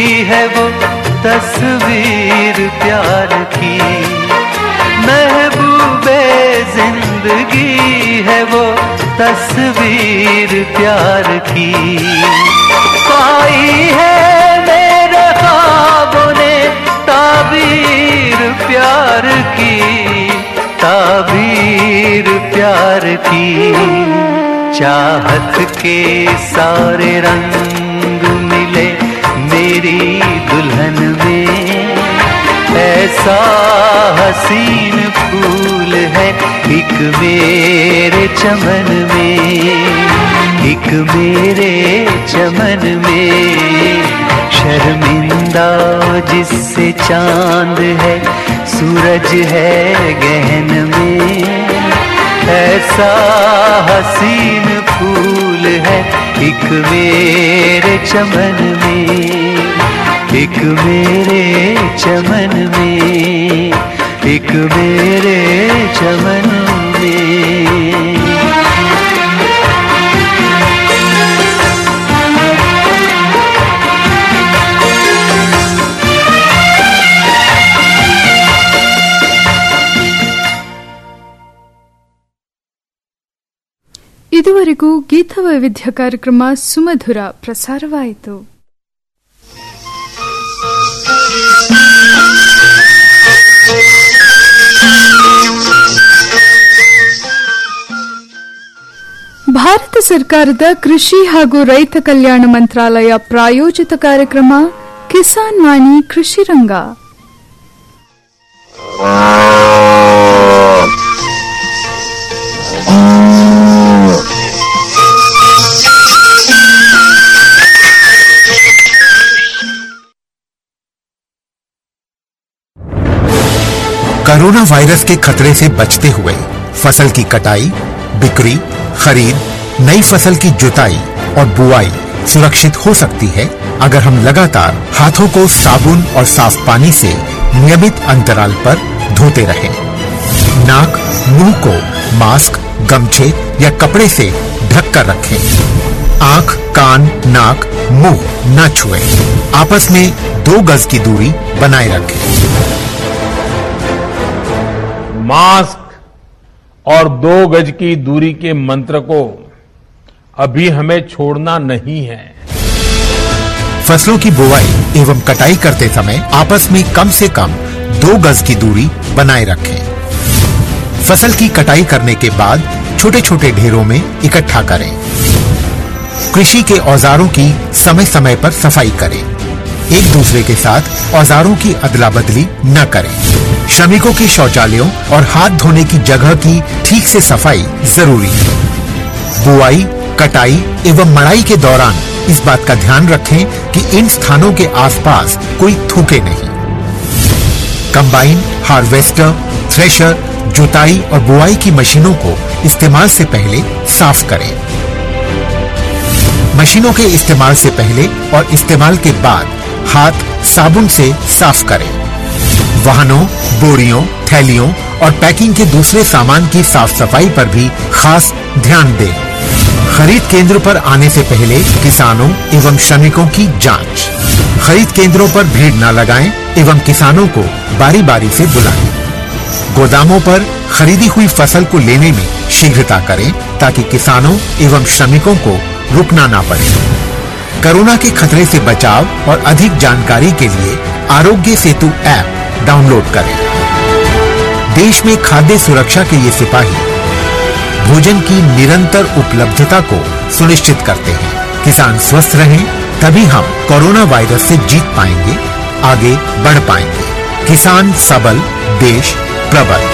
है वो तस्वीर प्यार की महबूबे जिंदगी है वो तस्वीर प्यार की पाई है मेरे ख्वाबों ने ताबीर प्यार की ताबीर प्यार की चाहत के सारे रंग मिले मेरी दुल्हन में ऐसा हसीन फूल है एक मेरे चमन में एक मेरे चमन में शर्मिंदा जिससे चांद है सूरज है गहन में ऐसा हसीन फूल है एक मेरे चमन में एक मेरे चमन में एक मेरे चमन में ಇದುವರೆಗೂ ಗೀತವೈವಿಧ್ಯ ಕಾರ್ಯಕ್ರಮ ಸುಮಧುರ ಪ್ರಸಾರವಾಯಿತು ಭಾರತ ಸರ್ಕಾರದ ಕೃಷಿ ಹಾಗೂ ರೈತ ಕಲ್ಯಾಣ ಮಂತ್ರಾಲಯ ಪ್ರಾಯೋಜಿತ ಕಾರ್ಯಕ್ರಮ ಕಿಸಾನ್ ವಾಣಿ ಕೃಷಿ ರಂಗ कोरोना वायरस के खतरे से बचते हुए फसल की कटाई बिक्री खरीद नई फसल की जुताई और बुआई सुरक्षित हो सकती है अगर हम लगातार हाथों को साबुन और साफ पानी से नियमित अंतराल पर धोते रहें। नाक मुंह को मास्क गमछे या कपड़े से ढक कर रखें आंख कान नाक मुंह न छुएं। आपस में दो गज की दूरी बनाए रखें मास्क और दो गज की दूरी के मंत्र को अभी हमें छोड़ना नहीं है फसलों की बुवाई एवं कटाई करते समय आपस में कम से कम दो गज की दूरी बनाए रखें फसल की कटाई करने के बाद छोटे छोटे ढेरों में इकट्ठा करें कृषि के औजारों की समय समय पर सफाई करें एक दूसरे के साथ औजारों की अदला बदली न करें श्रमिकों के शौचालयों और हाथ धोने की जगह की ठीक से सफाई जरूरी है बुआई कटाई एवं मड़ाई के दौरान इस बात का ध्यान रखें कि इन स्थानों के आसपास कोई थूके नहीं कंबाइन हार्वेस्टर थ्रेशर जुताई और बुआई की मशीनों को इस्तेमाल से पहले साफ करें मशीनों के इस्तेमाल से पहले और इस्तेमाल के बाद हाथ साबुन से साफ करें वाहनों बोरियों थैलियों और पैकिंग के दूसरे सामान की साफ सफाई पर भी खास ध्यान दें खरीद केंद्र पर आने से पहले किसानों एवं श्रमिकों की जांच खरीद केंद्रों पर भीड़ न लगाएं एवं किसानों को बारी बारी से बुलाएं गोदामों पर खरीदी हुई फसल को लेने में शीघ्रता करें ताकि किसानों एवं श्रमिकों को रुकना ना पड़े कोरोना के खतरे से बचाव और अधिक जानकारी के लिए आरोग्य सेतु ऐप डाउनलोड करें देश में खाद्य सुरक्षा के ये सिपाही भोजन की निरंतर उपलब्धता को सुनिश्चित करते हैं किसान स्वस्थ रहें तभी हम कोरोना वायरस से जीत पाएंगे आगे बढ़ पाएंगे किसान सबल देश प्रबल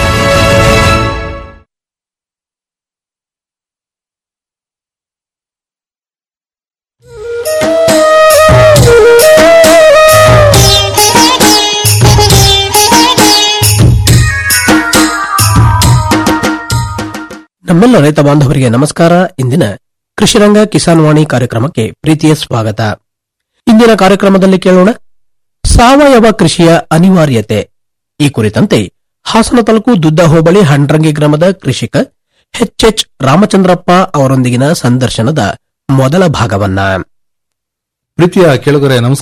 ನಮ್ಮೆಲ್ಲ ರೈತ ಬಾಂಧವರಿಗೆ ನಮಸ್ಕಾರ ಇಂದಿನ ಕೃಷಿರಂಗ ಕಿಸಾನ್ ವಾಣಿ ಕಾರ್ಯಕ್ರಮಕ್ಕೆ ಪ್ರೀತಿಯ ಸ್ವಾಗತ ಇಂದಿನ ಕಾರ್ಯಕ್ರಮದಲ್ಲಿ ಕೇಳೋಣ ಸಾವಯವ ಕೃಷಿಯ ಅನಿವಾರ್ಯತೆ ಈ ಕುರಿತಂತೆ ಹಾಸನ ತಾಲೂಕು ದುದ್ದ ಹೋಬಳಿ ಹಂಡ್ರಂಗಿ ಗ್ರಾಮದ ಕೃಷಿಕ ಎಚ್ ರಾಮಚಂದ್ರಪ್ಪ ಅವರೊಂದಿಗಿನ ಸಂದರ್ಶನದ ಮೊದಲ ಭಾಗವನ್ನ ಪ್ರೀತಿಯ ಕೆಳಗರೆ ನಮಸ್ಕಾರ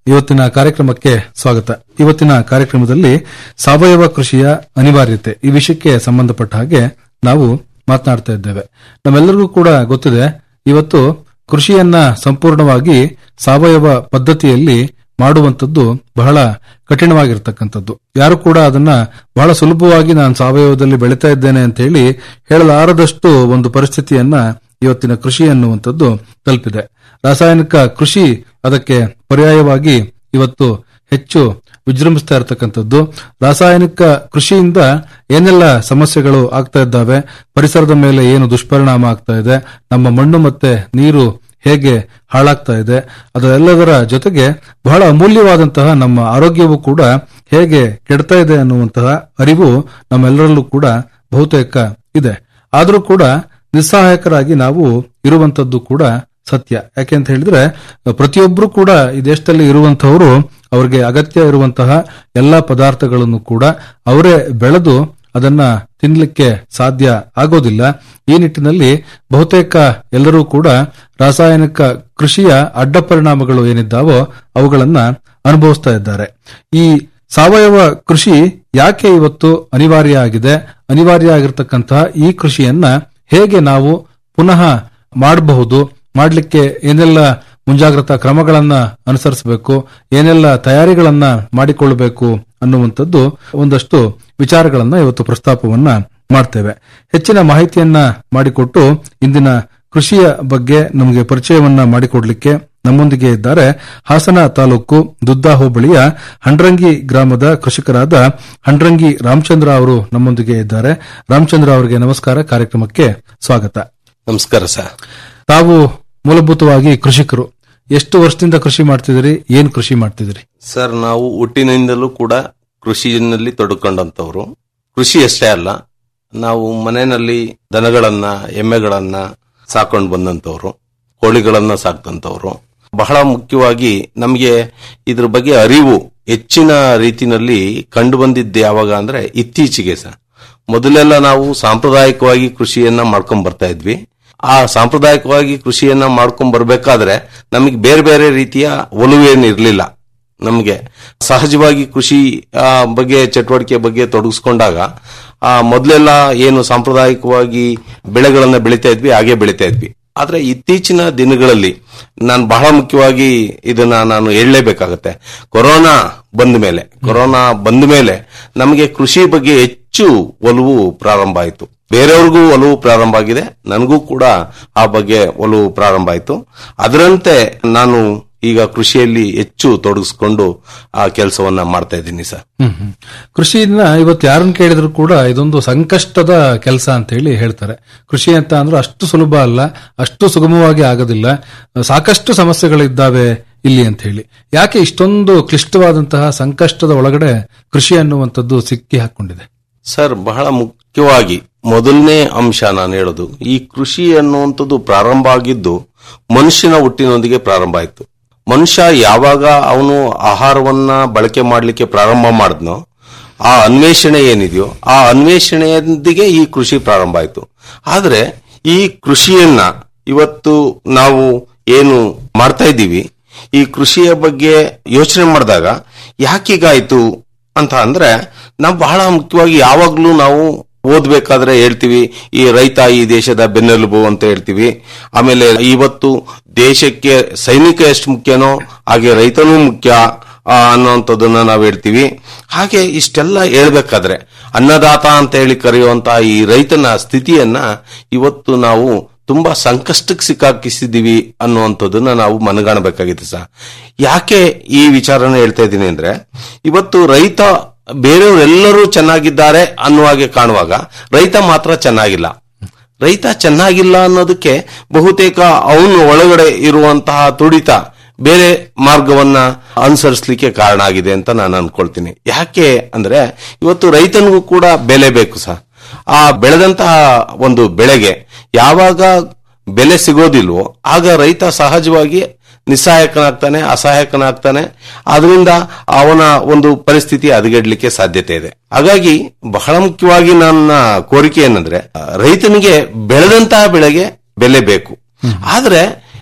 ಇವತ್ತಿನ ಕಾರ್ಯಕ್ರಮಕ್ಕೆ ಸ್ವಾಗತ ಇವತ್ತಿನ ಕಾರ್ಯಕ್ರಮದಲ್ಲಿ ಸಾವಯವ ಕೃಷಿಯ ಅನಿವಾರ್ಯತೆ ಈ ವಿಷಯಕ್ಕೆ ಸಂಬಂಧಪಟ್ಟ ಹಾಗೆ ನಾವು ಮಾತನಾಡ್ತಾ ಇದ್ದೇವೆ ನಮ್ಮೆಲ್ಲರಿಗೂ ಕೂಡ ಗೊತ್ತಿದೆ ಇವತ್ತು ಕೃಷಿಯನ್ನ ಸಂಪೂರ್ಣವಾಗಿ ಸಾವಯವ ಪದ್ಧತಿಯಲ್ಲಿ ಮಾಡುವಂತದ್ದು ಬಹಳ ಕಠಿಣವಾಗಿರ್ತಕ್ಕಂಥದ್ದು ಯಾರು ಕೂಡ ಅದನ್ನ ಬಹಳ ಸುಲಭವಾಗಿ ನಾನು ಸಾವಯವದಲ್ಲಿ ಬೆಳೀತಾ ಇದ್ದೇನೆ ಅಂತ ಹೇಳಿ ಹೇಳಲಾರದಷ್ಟು ಒಂದು ಪರಿಸ್ಥಿತಿಯನ್ನ ಇವತ್ತಿನ ಕೃಷಿ ಅನ್ನುವಂಥದ್ದು ತಲುಪಿದೆ ರಾಸಾಯನಿಕ ಕೃಷಿ ಅದಕ್ಕೆ ಪರ್ಯಾಯವಾಗಿ ಇವತ್ತು ಹೆಚ್ಚು ವಿಜೃಂಭಿಸ್ತಾ ಇರತಕ್ಕಂಥದ್ದು ರಾಸಾಯನಿಕ ಕೃಷಿಯಿಂದ ಏನೆಲ್ಲ ಸಮಸ್ಯೆಗಳು ಆಗ್ತಾ ಇದ್ದಾವೆ ಪರಿಸರದ ಮೇಲೆ ಏನು ದುಷ್ಪರಿಣಾಮ ಆಗ್ತಾ ಇದೆ ನಮ್ಮ ಮಣ್ಣು ಮತ್ತೆ ನೀರು ಹೇಗೆ ಹಾಳಾಗ್ತಾ ಇದೆ ಅದೆಲ್ಲದರ ಜೊತೆಗೆ ಬಹಳ ಅಮೂಲ್ಯವಾದಂತಹ ನಮ್ಮ ಆರೋಗ್ಯವು ಕೂಡ ಹೇಗೆ ಕೆಡ್ತಾ ಇದೆ ಅನ್ನುವಂತಹ ಅರಿವು ನಮ್ಮೆಲ್ಲರಲ್ಲೂ ಕೂಡ ಬಹುತೇಕ ಇದೆ ಆದರೂ ಕೂಡ ನಿಸ್ಸಹಾಯಕರಾಗಿ ನಾವು ಇರುವಂತದ್ದು ಕೂಡ ಸತ್ಯ ಯಾಕೆ ಅಂತ ಹೇಳಿದ್ರೆ ಪ್ರತಿಯೊಬ್ಬರು ಕೂಡ ಈ ದೇಶದಲ್ಲಿ ಇರುವಂತಹವರು ಅವರಿಗೆ ಅಗತ್ಯ ಇರುವಂತಹ ಎಲ್ಲಾ ಪದಾರ್ಥಗಳನ್ನು ಕೂಡ ಅವರೇ ಬೆಳೆದು ಅದನ್ನ ತಿನ್ಲಿಕ್ಕೆ ಸಾಧ್ಯ ಆಗೋದಿಲ್ಲ ಈ ನಿಟ್ಟಿನಲ್ಲಿ ಬಹುತೇಕ ಎಲ್ಲರೂ ಕೂಡ ರಾಸಾಯನಿಕ ಕೃಷಿಯ ಅಡ್ಡ ಪರಿಣಾಮಗಳು ಏನಿದ್ದಾವೋ ಅವುಗಳನ್ನ ಅನುಭವಿಸ್ತಾ ಇದ್ದಾರೆ ಈ ಸಾವಯವ ಕೃಷಿ ಯಾಕೆ ಇವತ್ತು ಅನಿವಾರ್ಯ ಆಗಿದೆ ಅನಿವಾರ್ಯ ಆಗಿರ್ತಕ್ಕಂತಹ ಈ ಕೃಷಿಯನ್ನ ಹೇಗೆ ನಾವು ಪುನಃ ಮಾಡಬಹುದು ಮಾಡಲಿಕ್ಕೆ ಏನೆಲ್ಲ ಮುಂಜಾಗ್ರತಾ ಕ್ರಮಗಳನ್ನ ಅನುಸರಿಸಬೇಕು ಏನೆಲ್ಲ ತಯಾರಿಗಳನ್ನ ಮಾಡಿಕೊಳ್ಳಬೇಕು ಅನ್ನುವಂಥದ್ದು ಒಂದಷ್ಟು ವಿಚಾರಗಳನ್ನ ಇವತ್ತು ಪ್ರಸ್ತಾಪವನ್ನ ಮಾಡ್ತೇವೆ ಹೆಚ್ಚಿನ ಮಾಹಿತಿಯನ್ನ ಮಾಡಿಕೊಟ್ಟು ಇಂದಿನ ಕೃಷಿಯ ಬಗ್ಗೆ ನಮಗೆ ಪರಿಚಯವನ್ನ ಮಾಡಿಕೊಡ್ಲಿಕ್ಕೆ ನಮ್ಮೊಂದಿಗೆ ಇದ್ದಾರೆ ಹಾಸನ ತಾಲೂಕು ದುದ್ದಾ ಹೋಬಳಿಯ ಹಂಡ್ರಂಗಿ ಗ್ರಾಮದ ಕೃಷಿಕರಾದ ಹಂಡ್ರಂಗಿ ರಾಮಚಂದ್ರ ಅವರು ನಮ್ಮೊಂದಿಗೆ ಇದ್ದಾರೆ ರಾಮಚಂದ್ರ ಅವರಿಗೆ ನಮಸ್ಕಾರ ಕಾರ್ಯಕ್ರಮಕ್ಕೆ ಸ್ವಾಗತ ನಮಸ್ಕಾರ ಸರ್ ತಾವು ಮೂಲಭೂತವಾಗಿ ಕೃಷಿಕರು ಎಷ್ಟು ವರ್ಷದಿಂದ ಕೃಷಿ ಮಾಡ್ತಿದ್ದೀರಿ ಏನ್ ಕೃಷಿ ಮಾಡ್ತಿದ್ದೀರಿ ಸರ್ ನಾವು ಹುಟ್ಟಿನಿಂದಲೂ ಕೂಡ ಕೃಷಿಯಲ್ಲಿ ತೊಡಕೊಂಡಂತವ್ರು ಕೃಷಿ ಅಷ್ಟೇ ಅಲ್ಲ ನಾವು ಮನೆಯಲ್ಲಿ ದನಗಳನ್ನ ಎಮ್ಮೆಗಳನ್ನ ಸಾಕೊಂಡು ಬಂದಂತವ್ರು ಕೋಳಿಗಳನ್ನ ಸಾಕ್ತಂತವ್ರು ಬಹಳ ಮುಖ್ಯವಾಗಿ ನಮಗೆ ಇದ್ರ ಬಗ್ಗೆ ಅರಿವು ಹೆಚ್ಚಿನ ರೀತಿನಲ್ಲಿ ಕಂಡು ಬಂದಿದ್ದು ಯಾವಾಗ ಅಂದ್ರೆ ಇತ್ತೀಚೆಗೆ ಸರ್ ಮೊದಲೆಲ್ಲ ನಾವು ಸಾಂಪ್ರದಾಯಿಕವಾಗಿ ಕೃಷಿಯನ್ನ ಮಾಡ್ಕೊಂಡ್ ಬರ್ತಾ ಇದ್ವಿ ಆ ಸಾಂಪ್ರದಾಯಿಕವಾಗಿ ಕೃಷಿಯನ್ನ ಮಾಡ್ಕೊಂಡ್ ಬರ್ಬೇಕಾದ್ರೆ ನಮಗೆ ಬೇರೆ ಬೇರೆ ರೀತಿಯ ಒಲುವೇನು ಇರಲಿಲ್ಲ ನಮಗೆ ಸಹಜವಾಗಿ ಕೃಷಿ ಆ, ಬಗ್ಗೆ ಚಟುವಟಿಕೆ ಬಗ್ಗೆ ತೊಡಗಿಸ್ಕೊಂಡಾಗ ಆ ಮೊದಲೆಲ್ಲ ಏನು ಸಾಂಪ್ರದಾಯಿಕವಾಗಿ ಬೆಳೆಗಳನ್ನ ಬೆಳಿತಾ ಇದ್ವಿ ಹಾಗೆ ಬೆಳಿತಾ ಇದ್ವಿ ಆದ್ರೆ ಇತ್ತೀಚಿನ ದಿನಗಳಲ್ಲಿ ನಾನು ಬಹಳ ಮುಖ್ಯವಾಗಿ ಇದನ್ನ ನಾನು ಹೇಳಲೇಬೇಕಾಗತ್ತೆ ಕೊರೋನಾ ಬಂದ ಮೇಲೆ ಕೊರೋನಾ ಬಂದ ಮೇಲೆ ನಮಗೆ ಕೃಷಿ ಬಗ್ಗೆ ಹೆಚ್ಚು ಒಲವು ಪ್ರಾರಂಭ ಆಯಿತು ಬೇರೆಯವ್ರಿಗೂ ಒಲವು ಪ್ರಾರಂಭ ಆಗಿದೆ ನನಗೂ ಕೂಡ ಆ ಬಗ್ಗೆ ಒಲವು ಪ್ರಾರಂಭ ಆಯಿತು ಅದರಂತೆ ನಾನು ಈಗ ಕೃಷಿಯಲ್ಲಿ ಹೆಚ್ಚು ತೊಡಗಿಸ್ಕೊಂಡು ಆ ಕೆಲಸವನ್ನ ಮಾಡ್ತಾ ಇದ್ದೀನಿ ಸರ್ ಹ್ಮ್ ಹ್ಮ್. ಕೃಷಿಯನ್ನ ಇವತ್ತು ಯಾರನ್ನ ಕೇಳಿದ್ರು ಕೂಡ ಇದೊಂದು ಸಂಕಷ್ಟದ ಕೆಲಸ ಅಂತ ಹೇಳಿ ಹೇಳ್ತಾರೆ ಕೃಷಿ ಅಂತ ಅಂದ್ರೆ ಅಷ್ಟು ಸುಲಭ ಅಲ್ಲ ಅಷ್ಟು ಸುಗಮವಾಗಿ ಆಗೋದಿಲ್ಲ ಸಾಕಷ್ಟು ಸಮಸ್ಯೆಗಳಿದ್ದಾವೆ ಇಲ್ಲಿ ಅಂತ ಹೇಳಿ ಯಾಕೆ ಇಷ್ಟೊಂದು ಕ್ಲಿಷ್ಟವಾದಂತಹ ಸಂಕಷ್ಟದ ಒಳಗಡೆ ಕೃಷಿ ಅನ್ನುವಂಥದ್ದು ಸಿಕ್ಕಿ ಹಾಕೊಂಡಿದೆ ಸರ್ ಬಹಳ ಮುಖ್ಯವಾಗಿ ಮೊದಲನೇ ಅಂಶ ನಾನು ಹೇಳೋದು ಈ ಕೃಷಿ ಅನ್ನುವಂಥದ್ದು ಪ್ರಾರಂಭ ಆಗಿದ್ದು ಮನುಷ್ಯನ ಹುಟ್ಟಿನೊಂದಿಗೆ ಪ್ರಾರಂಭ ಆಯ್ತು ಮನುಷ್ಯ ಯಾವಾಗ ಅವನು ಆಹಾರವನ್ನ ಬಳಕೆ ಮಾಡಲಿಕ್ಕೆ ಪ್ರಾರಂಭ ಮಾಡಿದ್ನೋ ಆ ಅನ್ವೇಷಣೆ ಏನಿದೆಯೋ ಆ ಅನ್ವೇಷಣೆಯೊಂದಿಗೆ ಈ ಕೃಷಿ ಪ್ರಾರಂಭ ಆಯ್ತು ಆದ್ರೆ ಈ ಕೃಷಿಯನ್ನ ಇವತ್ತು ನಾವು ಏನು ಮಾಡ್ತಾ ಇದ್ದೀವಿ ಈ ಕೃಷಿಯ ಬಗ್ಗೆ ಯೋಚನೆ ಮಾಡಿದಾಗ ಯಾಕೀಗಾಯ್ತು ಅಂತ ಅಂದ್ರೆ ನಾವು ಬಹಳ ಮುಖ್ಯವಾಗಿ ಯಾವಾಗ್ಲೂ ನಾವು ಓದ್ಬೇಕಾದ್ರೆ ಹೇಳ್ತೀವಿ ಈ ರೈತ ಈ ದೇಶದ ಬೆನ್ನೆಲುಬು ಅಂತ ಹೇಳ್ತೀವಿ ಆಮೇಲೆ ಇವತ್ತು ದೇಶಕ್ಕೆ ಸೈನಿಕ ಎಷ್ಟು ಮುಖ್ಯನೋ ಹಾಗೆ ರೈತನೂ ಮುಖ್ಯ ಆ, ಅನ್ನೋಂಥದ್ದನ್ನ ನಾವು ಹೇಳ್ತೀವಿ ಹಾಗೆ ಇಷ್ಟೆಲ್ಲ ಹೇಳ್ಬೇಕಾದ್ರೆ ಅನ್ನದಾತ ಅಂತ ಹೇಳಿ ಕರೆಯುವಂತಹ ಈ ರೈತನ ಸ್ಥಿತಿಯನ್ನ ಇವತ್ತು ನಾವು ತುಂಬಾ ಸಂಕಷ್ಟಕ್ಕೆ ಸಿಕ್ಕಾಕಿಸಿದೀವಿ ಅನ್ನುವಂಥದ್ದನ್ನ ನಾವು ಮನಗಾಣಬೇಕಾಗಿದೆ ಸರ್ ಯಾಕೆ ಈ ವಿಚಾರನ ಹೇಳ್ತಾ ಇದ್ದೀನಿ ಅಂದ್ರೆ ಇವತ್ತು ರೈತ ಬೇರೆಯವರೆಲ್ಲರೂ ಚೆನ್ನಾಗಿದ್ದಾರೆ ಅನ್ನುವ ಹಾಗೆ ಕಾಣುವಾಗ ರೈತ ಮಾತ್ರ ಚೆನ್ನಾಗಿಲ್ಲ ರೈತ ಚೆನ್ನಾಗಿಲ್ಲ ಅನ್ನೋದಕ್ಕೆ ಬಹುತೇಕ ಅವನು ಒಳಗಡೆ ಇರುವಂತಹ ತುಡಿತ ಬೇರೆ ಮಾರ್ಗವನ್ನ ಅನುಸರಿಸಲಿಕ್ಕೆ ಕಾರಣ ಆಗಿದೆ ಅಂತ ನಾನು ಅನ್ಕೊಳ್ತೀನಿ ಯಾಕೆ ಅಂದ್ರೆ ಇವತ್ತು ರೈತನಿಗೂ ಕೂಡ ಬೆಲೆ ಬೇಕು ಸಹ ಆ ಬೆಳೆದಂತಹ ಒಂದು ಬೆಳೆಗೆ ಯಾವಾಗ ಬೆಲೆ ಸಿಗೋದಿಲ್ವೋ ಆಗ ರೈತ ಸಹಜವಾಗಿ ನಿಸ್ಸಹಾಯಕನಾಗ್ತಾನೆ ಅಸಹಾಯಕನಾಗ್ತಾನೆ ಅದರಿಂದ ಅವನ ಒಂದು ಪರಿಸ್ಥಿತಿ ಹದಗೆಡ್ಲಿಕ್ಕೆ ಸಾಧ್ಯತೆ ಇದೆ ಹಾಗಾಗಿ ಬಹಳ ಮುಖ್ಯವಾಗಿ ನನ್ನ ಕೋರಿಕೆ ಏನಂದ್ರೆ ಆ, ರೈತನಿಗೆ ಬೆಳೆದಂತಹ ಬೆಳೆಗೆ ಬೆಲೆ ಬೇಕು ಆದ್ರೆ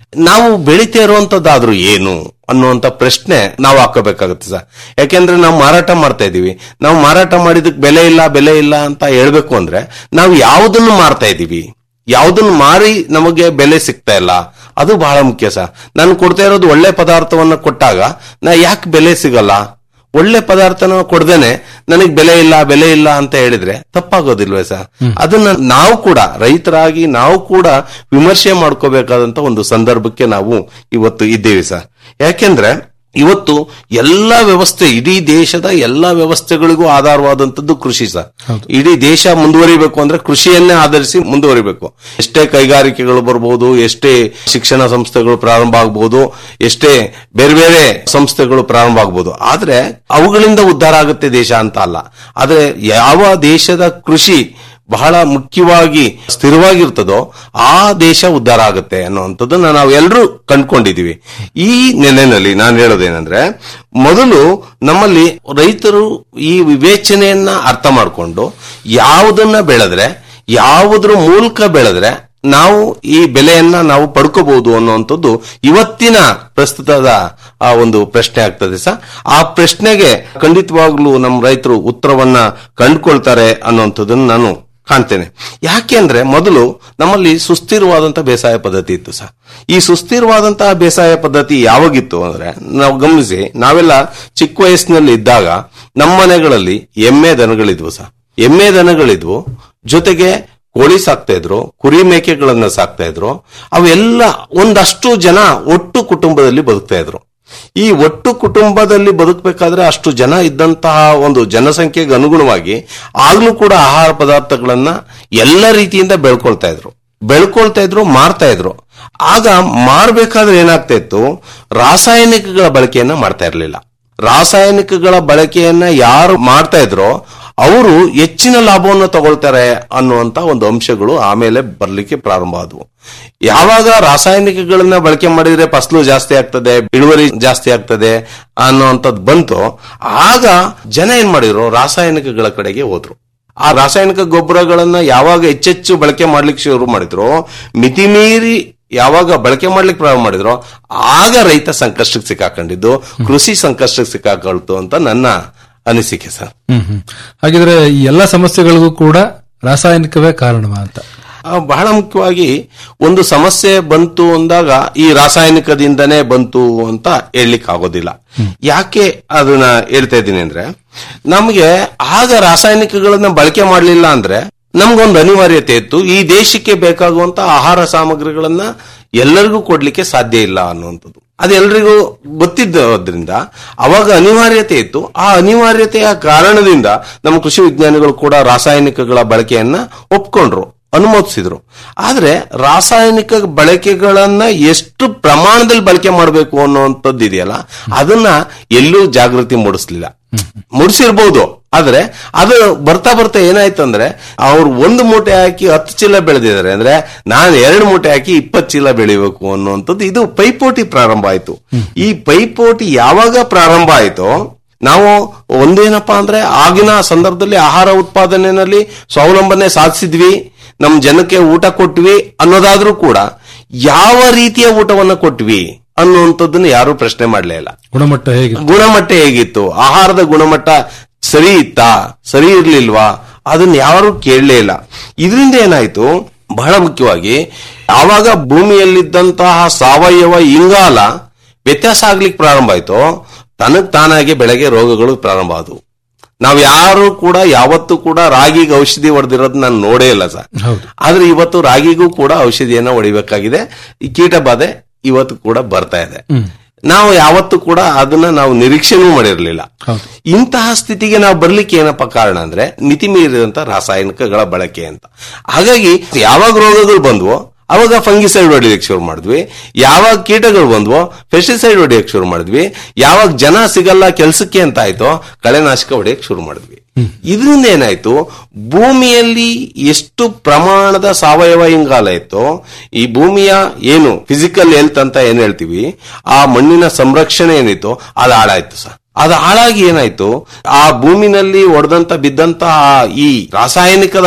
ನಾವು ಬೆಳಿತಾ ಇರುವಂತದ್ದಾದ್ರೂ ಏನು ಅನ್ನುವಂತ ಪ್ರಶ್ನೆ ನಾವು ಹಾಕೋಬೇಕಾಗುತ್ತೆ ಸರ್ ಯಾಕೆಂದ್ರೆ ನಾವು ಮಾರಾಟ ಮಾಡ್ತಾ ಇದೀವಿ ನಾವು ಮಾರಾಟ ಮಾಡಿದಕ್ಕೆ ಬೆಲೆ ಇಲ್ಲ ಬೆಲೆ ಇಲ್ಲ ಅಂತ ಹೇಳ್ಬೇಕು ಅಂದ್ರೆ ನಾವು ಯಾವುದನ್ನು ಮಾರ್ತಾ ಇದೀವಿ ಯಾವುದನ್ನು ಮಾರಿ ನಮಗೆ ಬೆಲೆ ಸಿಗ್ತಾ ಇಲ್ಲ ಅದು ಬಹಳ ಮುಖ್ಯ ಸರ್ ನಾನು ಕೊಡ್ತಾ ಇರೋದು ಒಳ್ಳೆ ಪದಾರ್ಥವನ್ನ ಕೊಟ್ಟಾಗ ನಾ ಯಾಕೆ ಬೆಲೆ ಸಿಗಲ್ಲ ಒಳ್ಳೆ ಪದಾರ್ಥನ ಕೊಡ್ದೇನೆ ನನಗೆ ಬೆಲೆ ಇಲ್ಲ ಬೆಲೆ ಇಲ್ಲ ಅಂತ ಹೇಳಿದ್ರೆ ತಪ್ಪಾಗೋದಿಲ್ವೇ ಸರ್ ಅದನ್ನ ನಾವು ಕೂಡ ರೈತರಾಗಿ ನಾವು ಕೂಡ ವಿಮರ್ಶೆ ಮಾಡ್ಕೋಬೇಕಾದಂತ ಒಂದು ಸಂದರ್ಭಕ್ಕೆ ನಾವು ಇವತ್ತು ಇದ್ದೇವೆ ಸರ್ ಯಾಕೆಂದ್ರೆ ಇವತ್ತು ಎಲ್ಲ ವ್ಯವಸ್ಥೆ ಇಡೀ ದೇಶದ ಎಲ್ಲ ವ್ಯವಸ್ಥೆಗಳಿಗೂ ಆಧಾರವಾದಂತದ್ದು ಕೃಷಿ ಸರ್ ಇಡೀ ದೇಶ ಮುಂದುವರಿಬೇಕು ಅಂದ್ರೆ ಕೃಷಿಯನ್ನೇ ಆಧರಿಸಿ ಮುಂದುವರಿಬೇಕು ಎಷ್ಟೇ ಕೈಗಾರಿಕೆಗಳು ಬರಬಹುದು ಎಷ್ಟೇ ಶಿಕ್ಷಣ ಸಂಸ್ಥೆಗಳು ಪ್ರಾರಂಭ ಆಗಬಹುದು ಎಷ್ಟೇ ಬೇರೆ ಬೇರೆ ಸಂಸ್ಥೆಗಳು ಪ್ರಾರಂಭ ಆಗಬಹುದು ಆದ್ರೆ ಅವುಗಳಿಂದ ಉದ್ಧಾರ ಆಗುತ್ತೆ ದೇಶ ಅಂತ ಅಲ್ಲ ಆದ್ರೆ ಯಾವ ದೇಶದ ಕೃಷಿ ಬಹಳ ಮುಖ್ಯವಾಗಿ ಸ್ಥಿರವಾಗಿರ್ತದೋ ಆ ದೇಶ ಉದ್ಧಾರ ಆಗುತ್ತೆ ಅನ್ನುವಂಥದ್ದನ್ನ ನಾವು ಎಲ್ಲರೂ ಕಂಡ್ಕೊಂಡಿದೀವಿ ಈ ನೆಲೆಯಲ್ಲಿ ನಾನು ಹೇಳೋದೇನೆಂದ್ರೆ ಮೊದಲು ನಮ್ಮಲ್ಲಿ ರೈತರು ಈ ವಿವೇಚನೆಯನ್ನ ಅರ್ಥ ಮಾಡಿಕೊಂಡು ಯಾವುದನ್ನ ಬೆಳೆದ್ರೆ ಯಾವುದ್ರ ಮೂಲಕ ಬೆಳೆದ್ರೆ ನಾವು ಈ ಬೆಲೆಯನ್ನ ನಾವು ಪಡ್ಕೋಬಹುದು ಅನ್ನುವಂಥದ್ದು ಇವತ್ತಿನ ಪ್ರಸ್ತುತದ ಆ ಒಂದು ಪ್ರಶ್ನೆ ಆಗ್ತದೆ ಸರ್ ಆ ಪ್ರಶ್ನೆಗೆ ಖಂಡಿತವಾಗ್ಲೂ ನಮ್ಮ ರೈತರು ಉತ್ತರವನ್ನ ಕಂಡುಕೊಳ್ತಾರೆ ಅನ್ನುವಂಥದ್ದನ್ನು ನಾನು ಕಾಣ್ತೇನೆ ಯಾಕೆಂದ್ರೆ ಮೊದಲು ನಮ್ಮಲ್ಲಿ ಸುಸ್ಥಿರವಾದಂತಹ ಬೇಸಾಯ ಪದ್ಧತಿ ಇತ್ತು ಸರ್ ಈ ಸುಸ್ಥಿರವಾದಂತಹ ಬೇಸಾಯ ಪದ್ಧತಿ ಯಾವಾಗಿತ್ತು ಅಂದ್ರೆ ನಾವು ಗಮನಿಸಿ ನಾವೆಲ್ಲ ಚಿಕ್ಕ ವಯಸ್ಸಿನಲ್ಲಿ ಇದ್ದಾಗ ನಮ್ಮ ಮನೆಗಳಲ್ಲಿ ಎಮ್ಮೆ ದನಗಳಿದ್ವು ಸರ್ ಎಮ್ಮೆ ದನಗಳಿದ್ವು ಜೊತೆಗೆ ಕೋಳಿ ಸಾಕ್ತಾ ಇದ್ರು ಕುರಿ ಮೇಕೆಗಳನ್ನ ಸಾಕ್ತಾ ಇದ್ರು ಅವೆಲ್ಲ ಒಂದಷ್ಟು ಜನ ಒಟ್ಟು ಕುಟುಂಬದಲ್ಲಿ ಬದುಕ್ತಾ ಇದ್ರು ಈ ಒಟ್ಟು ಕುಟುಂಬದಲ್ಲಿ ಬದುಕಬೇಕಾದ್ರೆ ಅಷ್ಟು ಜನ ಇದ್ದಂತಹ ಒಂದು ಜನಸಂಖ್ಯೆಗೆ ಅನುಗುಣವಾಗಿ ಆಗ್ಲೂ ಕೂಡ ಆಹಾರ ಪದಾರ್ಥಗಳನ್ನ ಎಲ್ಲ ರೀತಿಯಿಂದ ಬೆಳ್ಕೊಳ್ತಾ ಇದ್ರು ಬೆಳ್ಕೊಳ್ತಾ ಇದ್ರು ಮಾರ್ತಾ ಇದ್ರು ಆಗ ಮಾರ್ಬೇಕಾದ್ರೆ ಏನಾಗ್ತಾ ಇತ್ತು ರಾಸಾಯನಿಕಗಳ ಬಳಕೆಯನ್ನ ಮಾಡ್ತಾ ಇರಲಿಲ್ಲ ರಾಸಾಯನಿಕಗಳ ಬಳಕೆಯನ್ನ ಯಾರು ಮಾಡ್ತಾ ಇದ್ರೋ ಅವರು ಹೆಚ್ಚಿನ ಲಾಭವನ್ನು ತಗೊಳ್ತಾರೆ ಅನ್ನುವಂತ ಒಂದು ಅಂಶಗಳು ಆಮೇಲೆ ಬರ್ಲಿಕ್ಕೆ ಪ್ರಾರಂಭ ಆದವು ಯಾವಾಗ ರಾಸಾಯನಿಕಗಳನ್ನ ಬಳಕೆ ಮಾಡಿದ್ರೆ ಫಸಲು ಜಾಸ್ತಿ ಆಗ್ತದೆ ಇಳುವರಿ ಜಾಸ್ತಿ ಆಗ್ತದೆ ಅನ್ನುವಂಥದ್ದು ಬಂತು ಆಗ ಜನ ಏನ್ ಮಾಡಿದ್ರು ರಾಸಾಯನಿಕಗಳ ಕಡೆಗೆ ಹೋದ್ರು ಆ ರಾಸಾಯನಿಕ ಗೊಬ್ಬರಗಳನ್ನ ಯಾವಾಗ ಹೆಚ್ಚೆಚ್ಚು ಬಳಕೆ ಮಾಡ್ಲಿಕ್ಕೆ ಶುರು ಮಾಡಿದ್ರು ಮಿತಿಮೀರಿ ಯಾವಾಗ ಬಳಕೆ ಮಾಡ್ಲಿಕ್ಕೆ ಪ್ರಾರಂಭ ಮಾಡಿದ್ರು ಆಗ ರೈತ ಸಂಕಷ್ಟಕ್ಕೆ ಸಿಕ್ಕಾಕೊಂಡಿದ್ದು ಕೃಷಿ ಸಂಕಷ್ಟಕ್ಕೆ ಸಿಕ್ಕಾಕೊಳ್ತು ಅಂತ ನನ್ನ ಅನಿಸಿಕೆ ಸರ್ ಹ್ಮ್ ಹ್ಮ್ ಹಾಗಿದ್ರೆ ಈ ಎಲ್ಲಾ ಸಮಸ್ಯೆಗಳಿಗೂ ಕೂಡ ರಾಸಾಯನಿಕವೇ ಕಾರಣವಾ ಅಂತ ಆ, ಬಹಳ ಮುಖ್ಯವಾಗಿ ಒಂದು ಸಮಸ್ಯೆ ಬಂತು ಅಂದಾಗ ಈ ರಾಸಾಯನಿಕದಿಂದನೇ ಬಂತು ಅಂತ ಹೇಳಲಿಕ್ಕೆ ಆಗೋದಿಲ್ಲ ಯಾಕೆ ಅದನ್ನ ಹೇಳ್ತಾ ಇದ್ದೀನಿ ಅಂದ್ರೆ ನಮಗೆ ಆಗ ರಾಸಾಯನಿಕಗಳನ್ನ ಬಳಕೆ ಮಾಡಲಿಲ್ಲ ಅಂದ್ರೆ ನಮ್ಗೊಂದು ಅನಿವಾರ್ಯತೆ ಇತ್ತು ಈ ದೇಶಕ್ಕೆ ಬೇಕಾಗುವಂತ ಆಹಾರ ಸಾಮಗ್ರಿಗಳನ್ನ ಎಲ್ಲರಿಗೂ ಕೊಡ್ಲಿಕ್ಕೆ ಸಾಧ್ಯ ಇಲ್ಲ ಅನ್ನುವಂಥದ್ದು ಅದು ಎಲ್ರಿಗೂ ಗೊತ್ತಿದ್ದರಿಂದ ಅವಾಗ ಅನಿವಾರ್ಯತೆ ಇತ್ತು ಆ ಅನಿವಾರ್ಯತೆಯ ಕಾರಣದಿಂದ ನಮ್ಮ ಕೃಷಿ ವಿಜ್ಞಾನಿಗಳು ಕೂಡ ರಾಸಾಯನಿಕಗಳ ಬಳಕೆಯನ್ನ ಒಪ್ಕೊಂಡ್ರು ಅನುಮೋದಿಸಿದ್ರು ಆದ್ರೆ ರಾಸಾಯನಿಕ ಬಳಕೆಗಳನ್ನ ಎಷ್ಟು ಪ್ರಮಾಣದಲ್ಲಿ ಬಳಕೆ ಮಾಡಬೇಕು ಅನ್ನುವಂಥದ್ದು ಇದೆಯಲ್ಲ ಅದನ್ನ ಎಲ್ಲೂ ಜಾಗೃತಿ ಮೂಡಿಸ್ಲಿಲ್ಲ ಮೂಡಿಸಿರ್ಬೋದು ಆದ್ರೆ ಅದು ಬರ್ತಾ ಬರ್ತಾ ಏನಾಯ್ತು ಅಂದ್ರೆ ಅವ್ರು ಒಂದು ಮೂಟೆ ಹಾಕಿ ಹತ್ತು ಚೀಲ ಬೆಳೆದಿದ್ದಾರೆ ಅಂದ್ರೆ ನಾನು ಎರಡು ಮೂಟೆ ಹಾಕಿ ಇಪ್ಪತ್ತು ಚೀಲ ಬೆಳಿಬೇಕು ಅನ್ನುವಂಥದ್ದು ಇದು ಪೈಪೋಟಿ ಪ್ರಾರಂಭ ಆಯ್ತು ಈ ಪೈಪೋಟಿ ಯಾವಾಗ ಪ್ರಾರಂಭ ಆಯ್ತೋ ನಾವು ಒಂದೇನಪ್ಪಾ ಅಂದ್ರೆ ಆಗಿನ ಸಂದರ್ಭದಲ್ಲಿ ಆಹಾರ ಉತ್ಪಾದನೆಯಲ್ಲಿ ಸ್ವಾವಲಂಬನೆ ಸಾಧಿಸಿದ್ವಿ ನಮ್ ಜನಕ್ಕೆ ಊಟ ಕೊಟ್ವಿ ಅನ್ನೋದಾದ್ರೂ ಕೂಡ ಯಾವ ರೀತಿಯ ಊಟವನ್ನ ಕೊಟ್ವಿ ಅನ್ನುವಂಥದ್ದನ್ನ ಯಾರು ಪ್ರಶ್ನೆ ಮಾಡಲೇ ಇಲ್ಲ ಗುಣಮಟ್ಟ ಹೇಗೆ ಗುಣಮಟ್ಟ ಹೇಗಿತ್ತು ಆಹಾರದ ಗುಣಮಟ್ಟ ಸರಿ ಇತ್ತಾ ಸರಿ ಇರ್ಲಿಲ್ವಾ ಅದನ್ನ ಯಾರು ಕೇಳಲೇ ಇಲ್ಲ ಇದರಿಂದ ಏನಾಯ್ತು ಬಹಳ ಮುಖ್ಯವಾಗಿ ಯಾವಾಗ ಭೂಮಿಯಲ್ಲಿದ್ದಂತಹ ಸಾವಯವ ಇಂಗಾಲ ವ್ಯತ್ಯಾಸ ಆಗ್ಲಿಕ್ಕೆ ಪ್ರಾರಂಭ ಆಯ್ತು ತನಗ್ ತಾನಾಗೆ ಬೆಳೆಗೆ ರೋಗಗಳು ಪ್ರಾರಂಭ ಆದವು ನಾವ್ ಯಾರು ಕೂಡ ಯಾವತ್ತೂ ಕೂಡ ರಾಗಿಗೆ ಔಷಧಿ ಹೊಡೆದಿರೋದು ನಾನು ನೋಡೇ ಇಲ್ಲ ಸರ್ ಹೌದು. ಆದ್ರೆ ಇವತ್ತು ರಾಗಿಗೂ ಕೂಡ ಔಷಧಿಯನ್ನ ಹೊಡಿಬೇಕಾಗಿದೆ ಈ ಕೀಟ ಬಾಧೆ ಇವತ್ತು ಕೂಡ ಬರ್ತಾ ಇದೆ ನಾವು ಯಾವತ್ತೂ ಕೂಡ ಅದನ್ನ ನಾವು ನಿರೀಕ್ಷೆನೂ ಮಾಡಿರಲಿಲ್ಲ ಹೌದು. ಇಂತಹ ಸ್ಥಿತಿಗೆ ನಾವು ಬರ್ಲಿಕ್ಕೆ ಏನಪ್ಪ ಕಾರಣ ಅಂದ್ರೆ ಮಿತಿ ಮೀರಿದಂತ ರಾಸಾಯನಿಕಗಳ ಬಳಕೆ ಅಂತ ಹಾಗಾಗಿ ಯಾವಾಗ ರೋಗಗಳು ಬಂದ್ವೋ ಅವಾಗ ಫಂಗಿಸೈಡ್ ಹೊಡಿಯಕ್ಕೆ ಶುರು ಮಾಡಿದ್ವಿ ಯಾವಾಗ ಕೀಟಗಳು ಬಂದ್ವೋ ಪೆಸ್ಟಿಸೈಡ್ ಹೊಡಿಯಕ್ಕೆ ಶುರು ಮಾಡಿದ್ವಿ ಯಾವಾಗ ಜನ ಸಿಗಲ್ಲ ಕೆಲ್ಸಕ್ಕೆ ಅಂತ ಆಯ್ತೋ ಕಳೆನಾಶಕ ಹೊಡಿಯಕ್ಕೆ ಶುರು ಮಾಡಿದ್ವಿ ಇದರಿಂದ ಏನಾಯ್ತು ಭೂಮಿಯಲ್ಲಿ ಎಷ್ಟು ಪ್ರಮಾಣದ ಸಾವಯವ ಇಂಗಾಲ ಇತ್ತೋ ಈ ಭೂಮಿಯ ಏನು ಫಿಸಿಕಲ್ ಹೆಲ್ತ್ ಅಂತ ಏನ್ ಹೇಳ್ತೀವಿ ಆ ಮಣ್ಣಿನ ಸಂರಕ್ಷಣೆ ಏನಿತ್ತು ಅದು ಹಾಳಾಯ್ತು ಸರ್ ಅದು ಹಾಳಾಗಿ ಏನಾಯ್ತು ಆ ಭೂಮಿನಲ್ಲಿ ಒಡೆದಂತ ಬಿದ್ದಂತ ಈ ರಾಸಾಯನಿಕದ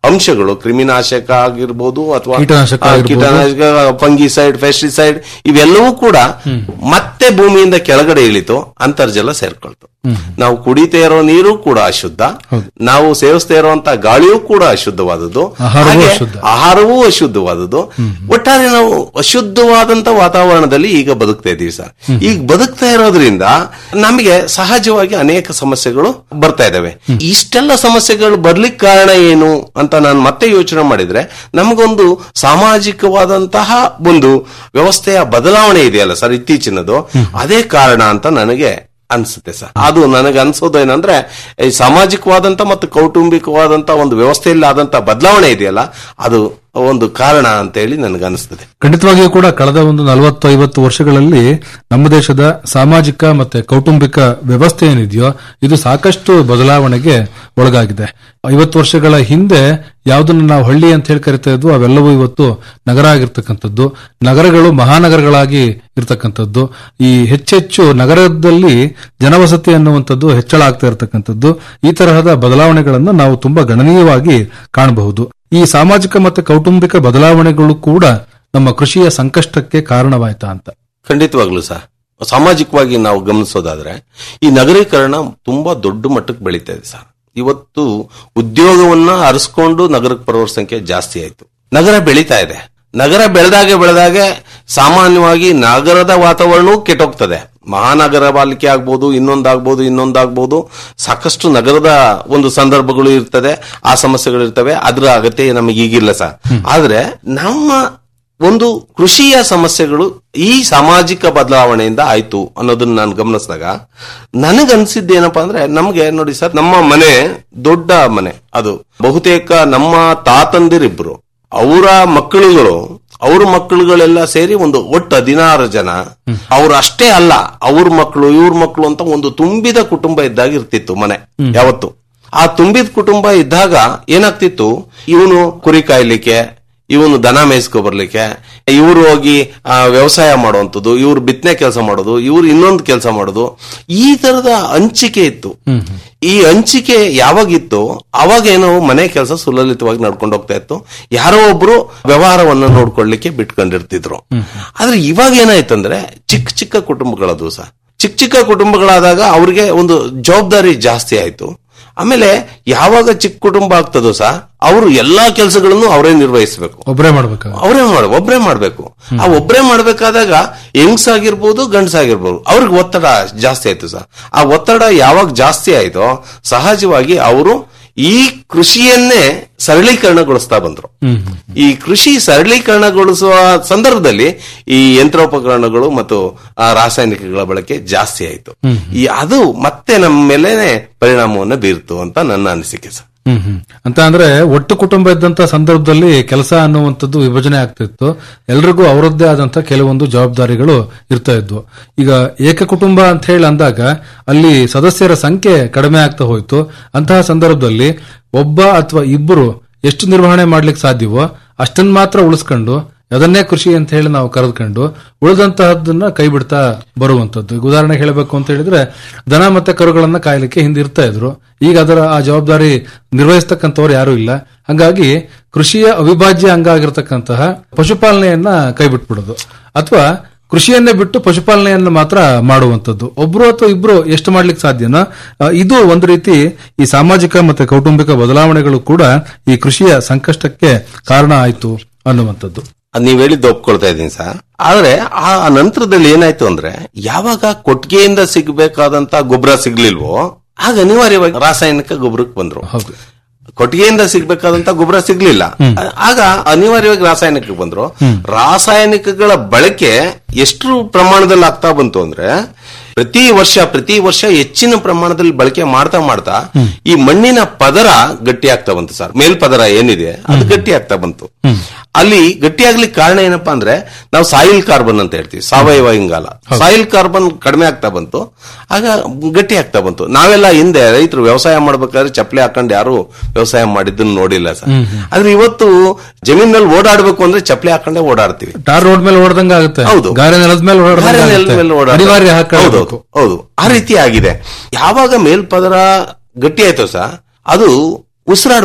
ಅಂಶಗಳು ಕ್ರಿಮಿನಾಶಕ ಆಗಿರ್ಬೋದು ಅಥವಾ ಕೀಟನಾಶಕ ಆ, ಆಗಿರ್ಬೋದು. ಕೀಟನಾಶಕ ಫಂಗಿಸೈಡ್ ಪೆಸ್ಟಿಸೈಡ್ ಇವೆಲ್ಲವೂ ಕೂಡ ಮತ್ತೆ ಭೂಮಿಯಿಂದ ಕೆಳಗಡೆ ಇಳಿತು ಅಂತರ್ಜಲ ಸೇರ್ಕೊಳ್ತು ನಾವು ಕುಡಿತಾ ಇರೋ ನೀರು ಕೂಡ ಅಶುದ್ಧ ನಾವು ಸೇವಿಸ್ತಾ ಇರುವಂತ ಗಾಳಿಯೂ ಕೂಡ ಅಶುದ್ಧವಾದದ್ದು ಆಹಾರವೂ ಹಾಗೆ ಅಶುದ್ಧ. ಆಹಾರವೂ ಅಶುದ್ಧವಾದದ್ದು ಒಟ್ಟಾರೆ ನಾವು ಅಶುದ್ಧವಾದಂತ ವಾತಾವರಣದಲ್ಲಿ ಈಗ ಬದುಕ್ತಾ ಇದ್ದೀವಿ ಸರ್ ಈಗ ಬದುಕ್ತಾ ಇರೋದ್ರಿಂದ ನಮಗೆ ಸಹಜವಾಗಿ ಅನೇಕ ಸಮಸ್ಯೆಗಳು ಬರ್ತಾ ಇದಾವೆ ಇಷ್ಟೆಲ್ಲ ಸಮಸ್ಯೆಗಳು ಬರ್ಲಿಕ್ಕೆ ಕಾರಣ ಏನು ಅಂತ ನಾನು ಮತ್ತೆ ಯೋಚನೆ ಮಾಡಿದ್ರೆ ನಮಗೊಂದು ಸಾಮಾಜಿಕವಾದಂತಹ ಒಂದು ವ್ಯವಸ್ಥೆಯ ಬದಲಾವಣೆ ಇದೆಯಲ್ಲ ಸರ್ ಇತ್ತೀಚಿನದು ಅದೇ ಕಾರಣ ಅಂತ ನನಗೆ ಅನ್ಸುತ್ತೆ ಸರ್ ಅದು ನನಗೆ ಅನ್ಸೋದೇನಂದ್ರೆ ಈ ಸಾಮಾಜಿಕವಾದಂತ ಮತ್ತು ಕೌಟುಂಬಿಕವಾದಂತ ಒಂದು ವ್ಯವಸ್ಥೆಯಲ್ಲಿ ಆದಂತ ಬದಲಾವಣೆ ಇದೆಯಲ್ಲ ಅದು ಒಂದು ಕಾರಣ ಅಂತ ಹೇಳಿ ನನಗೆ ಅನಿಸ್ತದೆ ಖಂಡಿತವಾಗಿಯೂ ಕೂಡ ಕಳೆದ ಒಂದು ನಲವತ್ತು ಐವತ್ತು ವರ್ಷಗಳಲ್ಲಿ ನಮ್ಮ ದೇಶದ ಸಾಮಾಜಿಕ ಮತ್ತೆ ಕೌಟುಂಬಿಕ ವ್ಯವಸ್ಥೆ ಏನಿದೆಯೋ ಇದು ಸಾಕಷ್ಟು ಬದಲಾವಣೆಗೆ ಒಳಗಾಗಿದೆ ಐವತ್ತು ವರ್ಷಗಳ ಹಿಂದೆ ಯಾವುದನ್ನು ನಾವು ಹಳ್ಳಿ ಅಂತ ಹೇಳಿ ಕರಿತಾ ಇದ್ವು ಅವೆಲ್ಲವೂ ಇವತ್ತು ನಗರ ಆಗಿರ್ತಕ್ಕಂಥದ್ದು ನಗರಗಳು ಮಹಾನಗರಗಳಾಗಿ ಇರ್ತಕ್ಕಂಥದ್ದು ಈ ಹೆಚ್ಚೆಚ್ಚು ನಗರದಲ್ಲಿ ಜನವಸತಿ ಅನ್ನುವಂಥದ್ದು ಹೆಚ್ಚಳ ಆಗ್ತಾ ಇರತಕ್ಕಂಥದ್ದು ಈ ತರಹದ ಬದಲಾವಣೆಗಳನ್ನು ನಾವು ತುಂಬಾ ಗಣನೀಯವಾಗಿ ಕಾಣಬಹುದು ಈ ಸಾಮಾಜಿಕ ಮತ್ತು ಕೌಟುಂಬಿಕ ಬದಲಾವಣೆಗಳು ಕೂಡ ನಮ್ಮ ಕೃಷಿಯ ಸಂಕಷ್ಟಕ್ಕೆ ಕಾರಣವಾಯ್ತಾ ಅಂತ ಖಂಡಿತವಾಗ್ಲೂ ಸರ್ ಸಾಮಾಜಿಕವಾಗಿ ನಾವು ಗಮನಿಸೋದಾದ್ರೆ ಈ ನಗರೀಕರಣ ತುಂಬಾ ದೊಡ್ಡ ಮಟ್ಟಕ್ಕೆ ಬೆಳೀತಾ ಇದೆ ಸರ್ ಇವತ್ತು ಉದ್ಯೋಗವನ್ನ ಅರಸ್ಕೊಂಡು ನಗರಕ್ಕೆ ಬರೋರ ಸಂಖ್ಯೆ ಜಾಸ್ತಿ ಆಯ್ತು ನಗರ ಬೆಳೀತಾ ಇದೆ ನಗರ ಬೆಳೆದಾಗೆ ಬೆಳೆದಾಗೆ ಸಾಮಾನ್ಯವಾಗಿ ನಗರದ ವಾತಾವರಣವೂ ಕೆಟ್ಟೋಗ್ತದೆ ಮಹಾನಗರ ಪಾಲಿಕೆ ಆಗ್ಬೋದು ಇನ್ನೊಂದಾಗ್ಬೋದು ಇನ್ನೊಂದಾಗ್ಬೋದು ಸಾಕಷ್ಟು ನಗರದ ಒಂದು ಸಂದರ್ಭಗಳು ಇರ್ತದೆ ಆ ಸಮಸ್ಯೆಗಳು ಇರ್ತವೆ ಅದ್ರ ಅಗತ್ಯ ನಮಗೆ ಈಗಿಲ್ಲ ಸರ್ ಆದ್ರೆ ನಮ್ಮ ಒಂದು ಕೃಷಿಯ ಸಮಸ್ಯೆಗಳು ಈ ಸಾಮಾಜಿಕ ಬದಲಾವಣೆಯಿಂದ ಆಯ್ತು ಅನ್ನೋದನ್ನ ನಾನು ಗಮನಿಸಿದಾಗ ನನಗನ್ಸಿದ್ದೇನಪ್ಪಾ ಅಂದ್ರೆ ನಮ್ಗೆ ನೋಡಿ ಸರ್ ನಮ್ಮ ಮನೆ ದೊಡ್ಡ ಮನೆ ಅದು ಬಹುತೇಕ ನಮ್ಮ ತಾತಂದಿರಿಬ್ರು ಅವರ ಮಕ್ಕಳುಗಳು ಅವ್ರ ಮಕ್ಕಳುಗಳೆಲ್ಲ ಸೇರಿ ಒಂದು ಒಟ್ಟು ಹದಿನಾರು ಜನ ಅವ್ರು ಅಷ್ಟೇ ಅಲ್ಲ ಅವ್ರ ಮಕ್ಕಳು ಇವ್ರ ಮಕ್ಕಳು ಅಂತ ಒಂದು ತುಂಬಿದ ಕುಟುಂಬ ಇದ್ದಾಗ ಇರ್ತಿತ್ತು ಮನೆ ಯಾವತ್ತು ಆ ತುಂಬಿದ ಕುಟುಂಬ ಇದ್ದಾಗ ಏನಾಗ್ತಿತ್ತು ಇವನು ಕುರಿ ಕಾಯ್ಲಿಕ್ಕೆ ಇವನು ದನ ಮೇಯಿಸ್ಕೊ ಬರ್ಲಿಕ್ಕೆ ಇವ್ರು ಹೋಗಿ ಆ, ವ್ಯವಸಾಯ ಮಾಡುವಂಥದ್ದು ಇವ್ರು ಬಿತ್ತನೆ ಕೆಲಸ ಮಾಡೋದು ಇವ್ರು ಇನ್ನೊಂದು ಕೆಲಸ ಮಾಡೋದು ಈ ತರದ ಹಂಚಿಕೆ ಇತ್ತು ಈ ಹಂಚಿಕೆ ಯಾವಾಗಿತ್ತು ಅವಾಗ ಏನೋ ಮನೆ ಕೆಲಸ ಸುಲಲಿತವಾಗಿ ನಡ್ಕೊಂಡು ಹೋಗ್ತಾ ಇತ್ತು ಯಾರೋ ಒಬ್ರು ವ್ಯವಹಾರವನ್ನ ನೋಡ್ಕೊಳ್ಳಿಕ್ಕೆ ಬಿಟ್ಕೊಂಡಿರ್ತಿದ್ರು ಆದ್ರೆ ಇವಾಗ ಏನಾಯ್ತಂದ್ರೆ ಚಿಕ್ಕ ಚಿಕ್ಕ ಕುಟುಂಬಗಳದು ಸಹ ಚಿಕ್ಕ ಚಿಕ್ಕ ಕುಟುಂಬಗಳಾದಾಗ ಅವ್ರಿಗೆ ಒಂದು ಜವಾಬ್ದಾರಿ ಜಾಸ್ತಿ ಆಯ್ತು ಆಮೇಲೆ ಯಾವಾಗ ಚಿಕ್ಕ ಕುಟುಂಬ ಆಗ್ತದೋ ಸಹ ಅವರು ಎಲ್ಲಾ ಕೆಲಸಗಳನ್ನು ಅವರೇ ನಿರ್ವಹಿಸಬೇಕು ಒಬ್ಬರೇ ಮಾಡ್ಬೇಕು ಅವರೇ ಮಾಡ ಒಬ್ಬರೇ ಮಾಡ್ಬೇಕು ಆ ಒಬ್ಬರೇ ಮಾಡ್ಬೇಕಾದಾಗ ಹೆಂಗ್ಸ್ ಆಗಿರ್ಬೋದು ಗಂಡ್ಸ್ ಆಗಿರ್ಬೋದು ಅವ್ರಿಗೆ ಒತ್ತಡ ಜಾಸ್ತಿ ಆಯ್ತು ಸರ್ ಆ ಒತ್ತಡ ಯಾವಾಗ ಜಾಸ್ತಿ ಆಯ್ತೋ ಸಹಜವಾಗಿ ಅವರು ಈ ಕೃಷಿಯನ್ನೇ ಸರಳೀಕರಣಗೊಳಿಸ್ತಾ ಬಂದ್ರು ಈ ಕೃಷಿ ಸರಳೀಕರಣಗೊಳಿಸುವ ಸಂದರ್ಭದಲ್ಲಿ ಈ ಯಂತ್ರೋಪಕರಣಗಳು ಮತ್ತು ಆ ರಾಸಾಯನಿಕಗಳ ಬಳಕೆ ಜಾಸ್ತಿ ಆಯ್ತು ಈ ಅದು ಮತ್ತೆ ನಮ್ಮ ಮೇಲೆನೆ ಪರಿಣಾಮವನ್ನು ಬೀರ್ತು ಅಂತ ನನ್ನ ಅನಿಸಿಕೆ ಸರ್ ಹ್ಮ್ ಹ್ಮ್ ಅಂತ ಅಂದ್ರೆ ಒಟ್ಟು ಕುಟುಂಬ ಇದ್ದಂತ ಸಂದರ್ಭದಲ್ಲಿ ಕೆಲಸ ಅನ್ನುವಂಥದ್ದು ವಿಭಜನೆ ಆಗ್ತಿತ್ತು ಎಲ್ರಿಗೂ ಅವರದ್ದೇ ಆದಂತ ಕೆಲವೊಂದು ಜವಾಬ್ದಾರಿಗಳು ಇರ್ತಾ ಇದ್ವು ಈಗ ಏಕ ಕುಟುಂಬ ಅಂತ ಹೇಳಿ ಅಂದಾಗ ಅಲ್ಲಿ ಸದಸ್ಯರ ಸಂಖ್ಯೆ ಕಡಿಮೆ ಆಗ್ತಾ ಹೋಯ್ತು ಅಂತಹ ಸಂದರ್ಭದಲ್ಲಿ ಒಬ್ಬ ಅಥವಾ ಇಬ್ಬರು ಎಷ್ಟು ನಿರ್ವಹಣೆ ಮಾಡ್ಲಿಕ್ಕೆ ಸಾಧ್ಯವೋ ಅಷ್ಟನ್ನ ಮಾತ್ರ ಉಳಿಸ್ಕೊಂಡು ಅದನ್ನೇ ಕೃಷಿ ಅಂತ ಹೇಳಿ ನಾವು ಕರೆದುಕೊಂಡು ಉಳಿದಂತಹದ್ದನ್ನ ಕೈ ಬಿಡ್ತಾ ಬರುವಂತದ್ದು ಈಗ ಉದಾಹರಣೆ ಹೇಳಬೇಕು ಅಂತ ಹೇಳಿದ್ರೆ ದನ ಮತ್ತೆ ಕರುಗಳನ್ನ ಕಾಯಲಿಕ್ಕೆ ಹಿಂದೆ ಇರ್ತಾ ಇದ್ರು ಈಗ ಅದರ ಆ ಜವಾಬ್ದಾರಿ ನಿರ್ವಹಿಸ್ತಕ್ಕಂಥವ್ರು ಯಾರು ಇಲ್ಲ ಹಂಗಾಗಿ ಕೃಷಿಯ ಅವಿಭಾಜ್ಯ ಅಂಗ ಆಗಿರತಕ್ಕಂತಹ ಪಶುಪಾಲನೆಯನ್ನ ಕೈ ಬಿಟ್ಬಿಡೋದು ಅಥವಾ ಕೃಷಿಯನ್ನೇ ಬಿಟ್ಟು ಪಶುಪಾಲನೆಯನ್ನು ಮಾತ್ರ ಮಾಡುವಂತದ್ದು ಒಬ್ರು ಅಥವಾ ಇಬ್ರು ಎಷ್ಟು ಮಾಡ್ಲಿಕ್ಕೆ ಸಾಧ್ಯನೋ ಆ, ಇದು ಒಂದು ರೀತಿ ಈ ಸಾಮಾಜಿಕ ಮತ್ತೆ ಕೌಟುಂಬಿಕ ಬದಲಾವಣೆಗಳು ಕೂಡ ಈ ಕೃಷಿಯ ಸಂಕಷ್ಟಕ್ಕೆ ಕಾರಣ ಆಯ್ತು ಅನ್ನುವಂಥದ್ದು ಅದ್ ನೀವ್ ಹೇಳಿದ್ದು ಒಪ್ಕೊಳ್ತಾ ಇದ್ದೀನಿ ಸರ್ ಆದ್ರೆ ಆ ನಂತರದಲ್ಲಿ ಏನಾಯ್ತು ಅಂದ್ರೆ ಯಾವಾಗ ಕೊಟ್ಟಿಗೆಯಿಂದ ಸಿಗ್ಬೇಕಾದಂತ ಗೊಬ್ಬರ ಸಿಗ್ಲಿಲ್ವೋ ಆಗ ಅನಿವಾರ್ಯವಾಗಿ ರಾಸಾಯನಿಕ ಗೊಬ್ಬರಕ್ಕೆ ಬಂದ್ರು ಹೌದು ಕೊಟ್ಟಿಗೆಯಿಂದ ಸಿಗ್ಬೇಕಾದಂತ ಗೊಬ್ಬರ ಸಿಗ್ಲಿಲ್ಲ ಆಗ ಅನಿವಾರ್ಯವಾಗಿ ರಾಸಾಯನಿಕ ಬಂದ್ರು ರಾಸಾಯನಿಕಗಳ ಬಳಕೆ ಎಷ್ಟು ಪ್ರಮಾಣದಲ್ಲಿ ಆಗ್ತಾ ಬಂತು ಅಂದ್ರೆ ಪ್ರತಿ ವರ್ಷ ಪ್ರತಿ ವರ್ಷ ಹೆಚ್ಚಿನ ಪ್ರಮಾಣದಲ್ಲಿ ಬಳಕೆ ಮಾಡ್ತಾ ಮಾಡ್ತಾ ಈ ಮಣ್ಣಿನ ಪದರ ಗಟ್ಟಿ ಆಗ್ತಾ ಬಂತು ಸರ್ ಮೇಲ್ಪದರ ಏನಿದೆ ಅದು ಗಟ್ಟಿ ಆಗ್ತಾ ಬಂತು ಅಲ್ಲಿ ಗಟ್ಟಿ ಆಗ್ಲಿಕ್ಕೆ ಕಾರಣ ಏನಪ್ಪಾ ಅಂದ್ರೆ ನಾವು ಸಾಯಿಲ್ ಕಾರ್ಬನ್ ಅಂತ ಹೇಳ್ತೀವಿ ಸಾವಯವ ಇಂಗಾಲ ಸಾಯಿಲ್ ಕಾರ್ಬನ್ ಕಡಿಮೆ ಆಗ್ತಾ ಬಂತು ಆಗ ಗಟ್ಟಿ ಆಗ್ತಾ ಬಂತು ನಾವೆಲ್ಲ ಹಿಂದೆ ರೈತರು ವ್ಯವಸಾಯ ಮಾಡ್ಬೇಕಾದ್ರೆ ಚಪ್ಪಲಿ ಹಾಕೊಂಡು ಯಾರು ವ್ಯವಸಾಯ ಮಾಡಿದ್ದನ್ನು ನೋಡಿಲ್ಲ ಸರ್ ಆದ್ರೆ ಇವತ್ತು ಜಮೀನಲ್ಲಿ ಓಡಾಡ್ಬೇಕು ಅಂದ್ರೆ ಚಪ್ಪಲಿ ಹಾಕೊಂಡೇ ಓಡಾಡ್ತೀವಿ ಟಾರ್ ರೋಡ್ ಮೇಲೆ ಓಡ್ದಂಗ ಆಗುತ್ತೆ ಹೌದು. ಗಾರೆ ನೆಲದ ಮೇಲೆ ಓಡಾಡ್ದಂಗೆ ಗಾರೆ ನೆಲದ ಆಗುತ್ತೆ. ಮೇಲೆ ಓಡಾಡ್ತಾರೆ. ಅನಿವಾರ್ಯ ಹೌದು, ಹಾಕಬೇಕು ಹೌದು, ಹೌದು ಆ ರೀತಿ ಆಗಿದೆ ಯಾವಾಗ ಮೇಲ್ಪದರ ಗಟ್ಟಿ ಆಯ್ತು ಸಹ ಅದು ಉಸಿರಾಡ್ಬೇಕು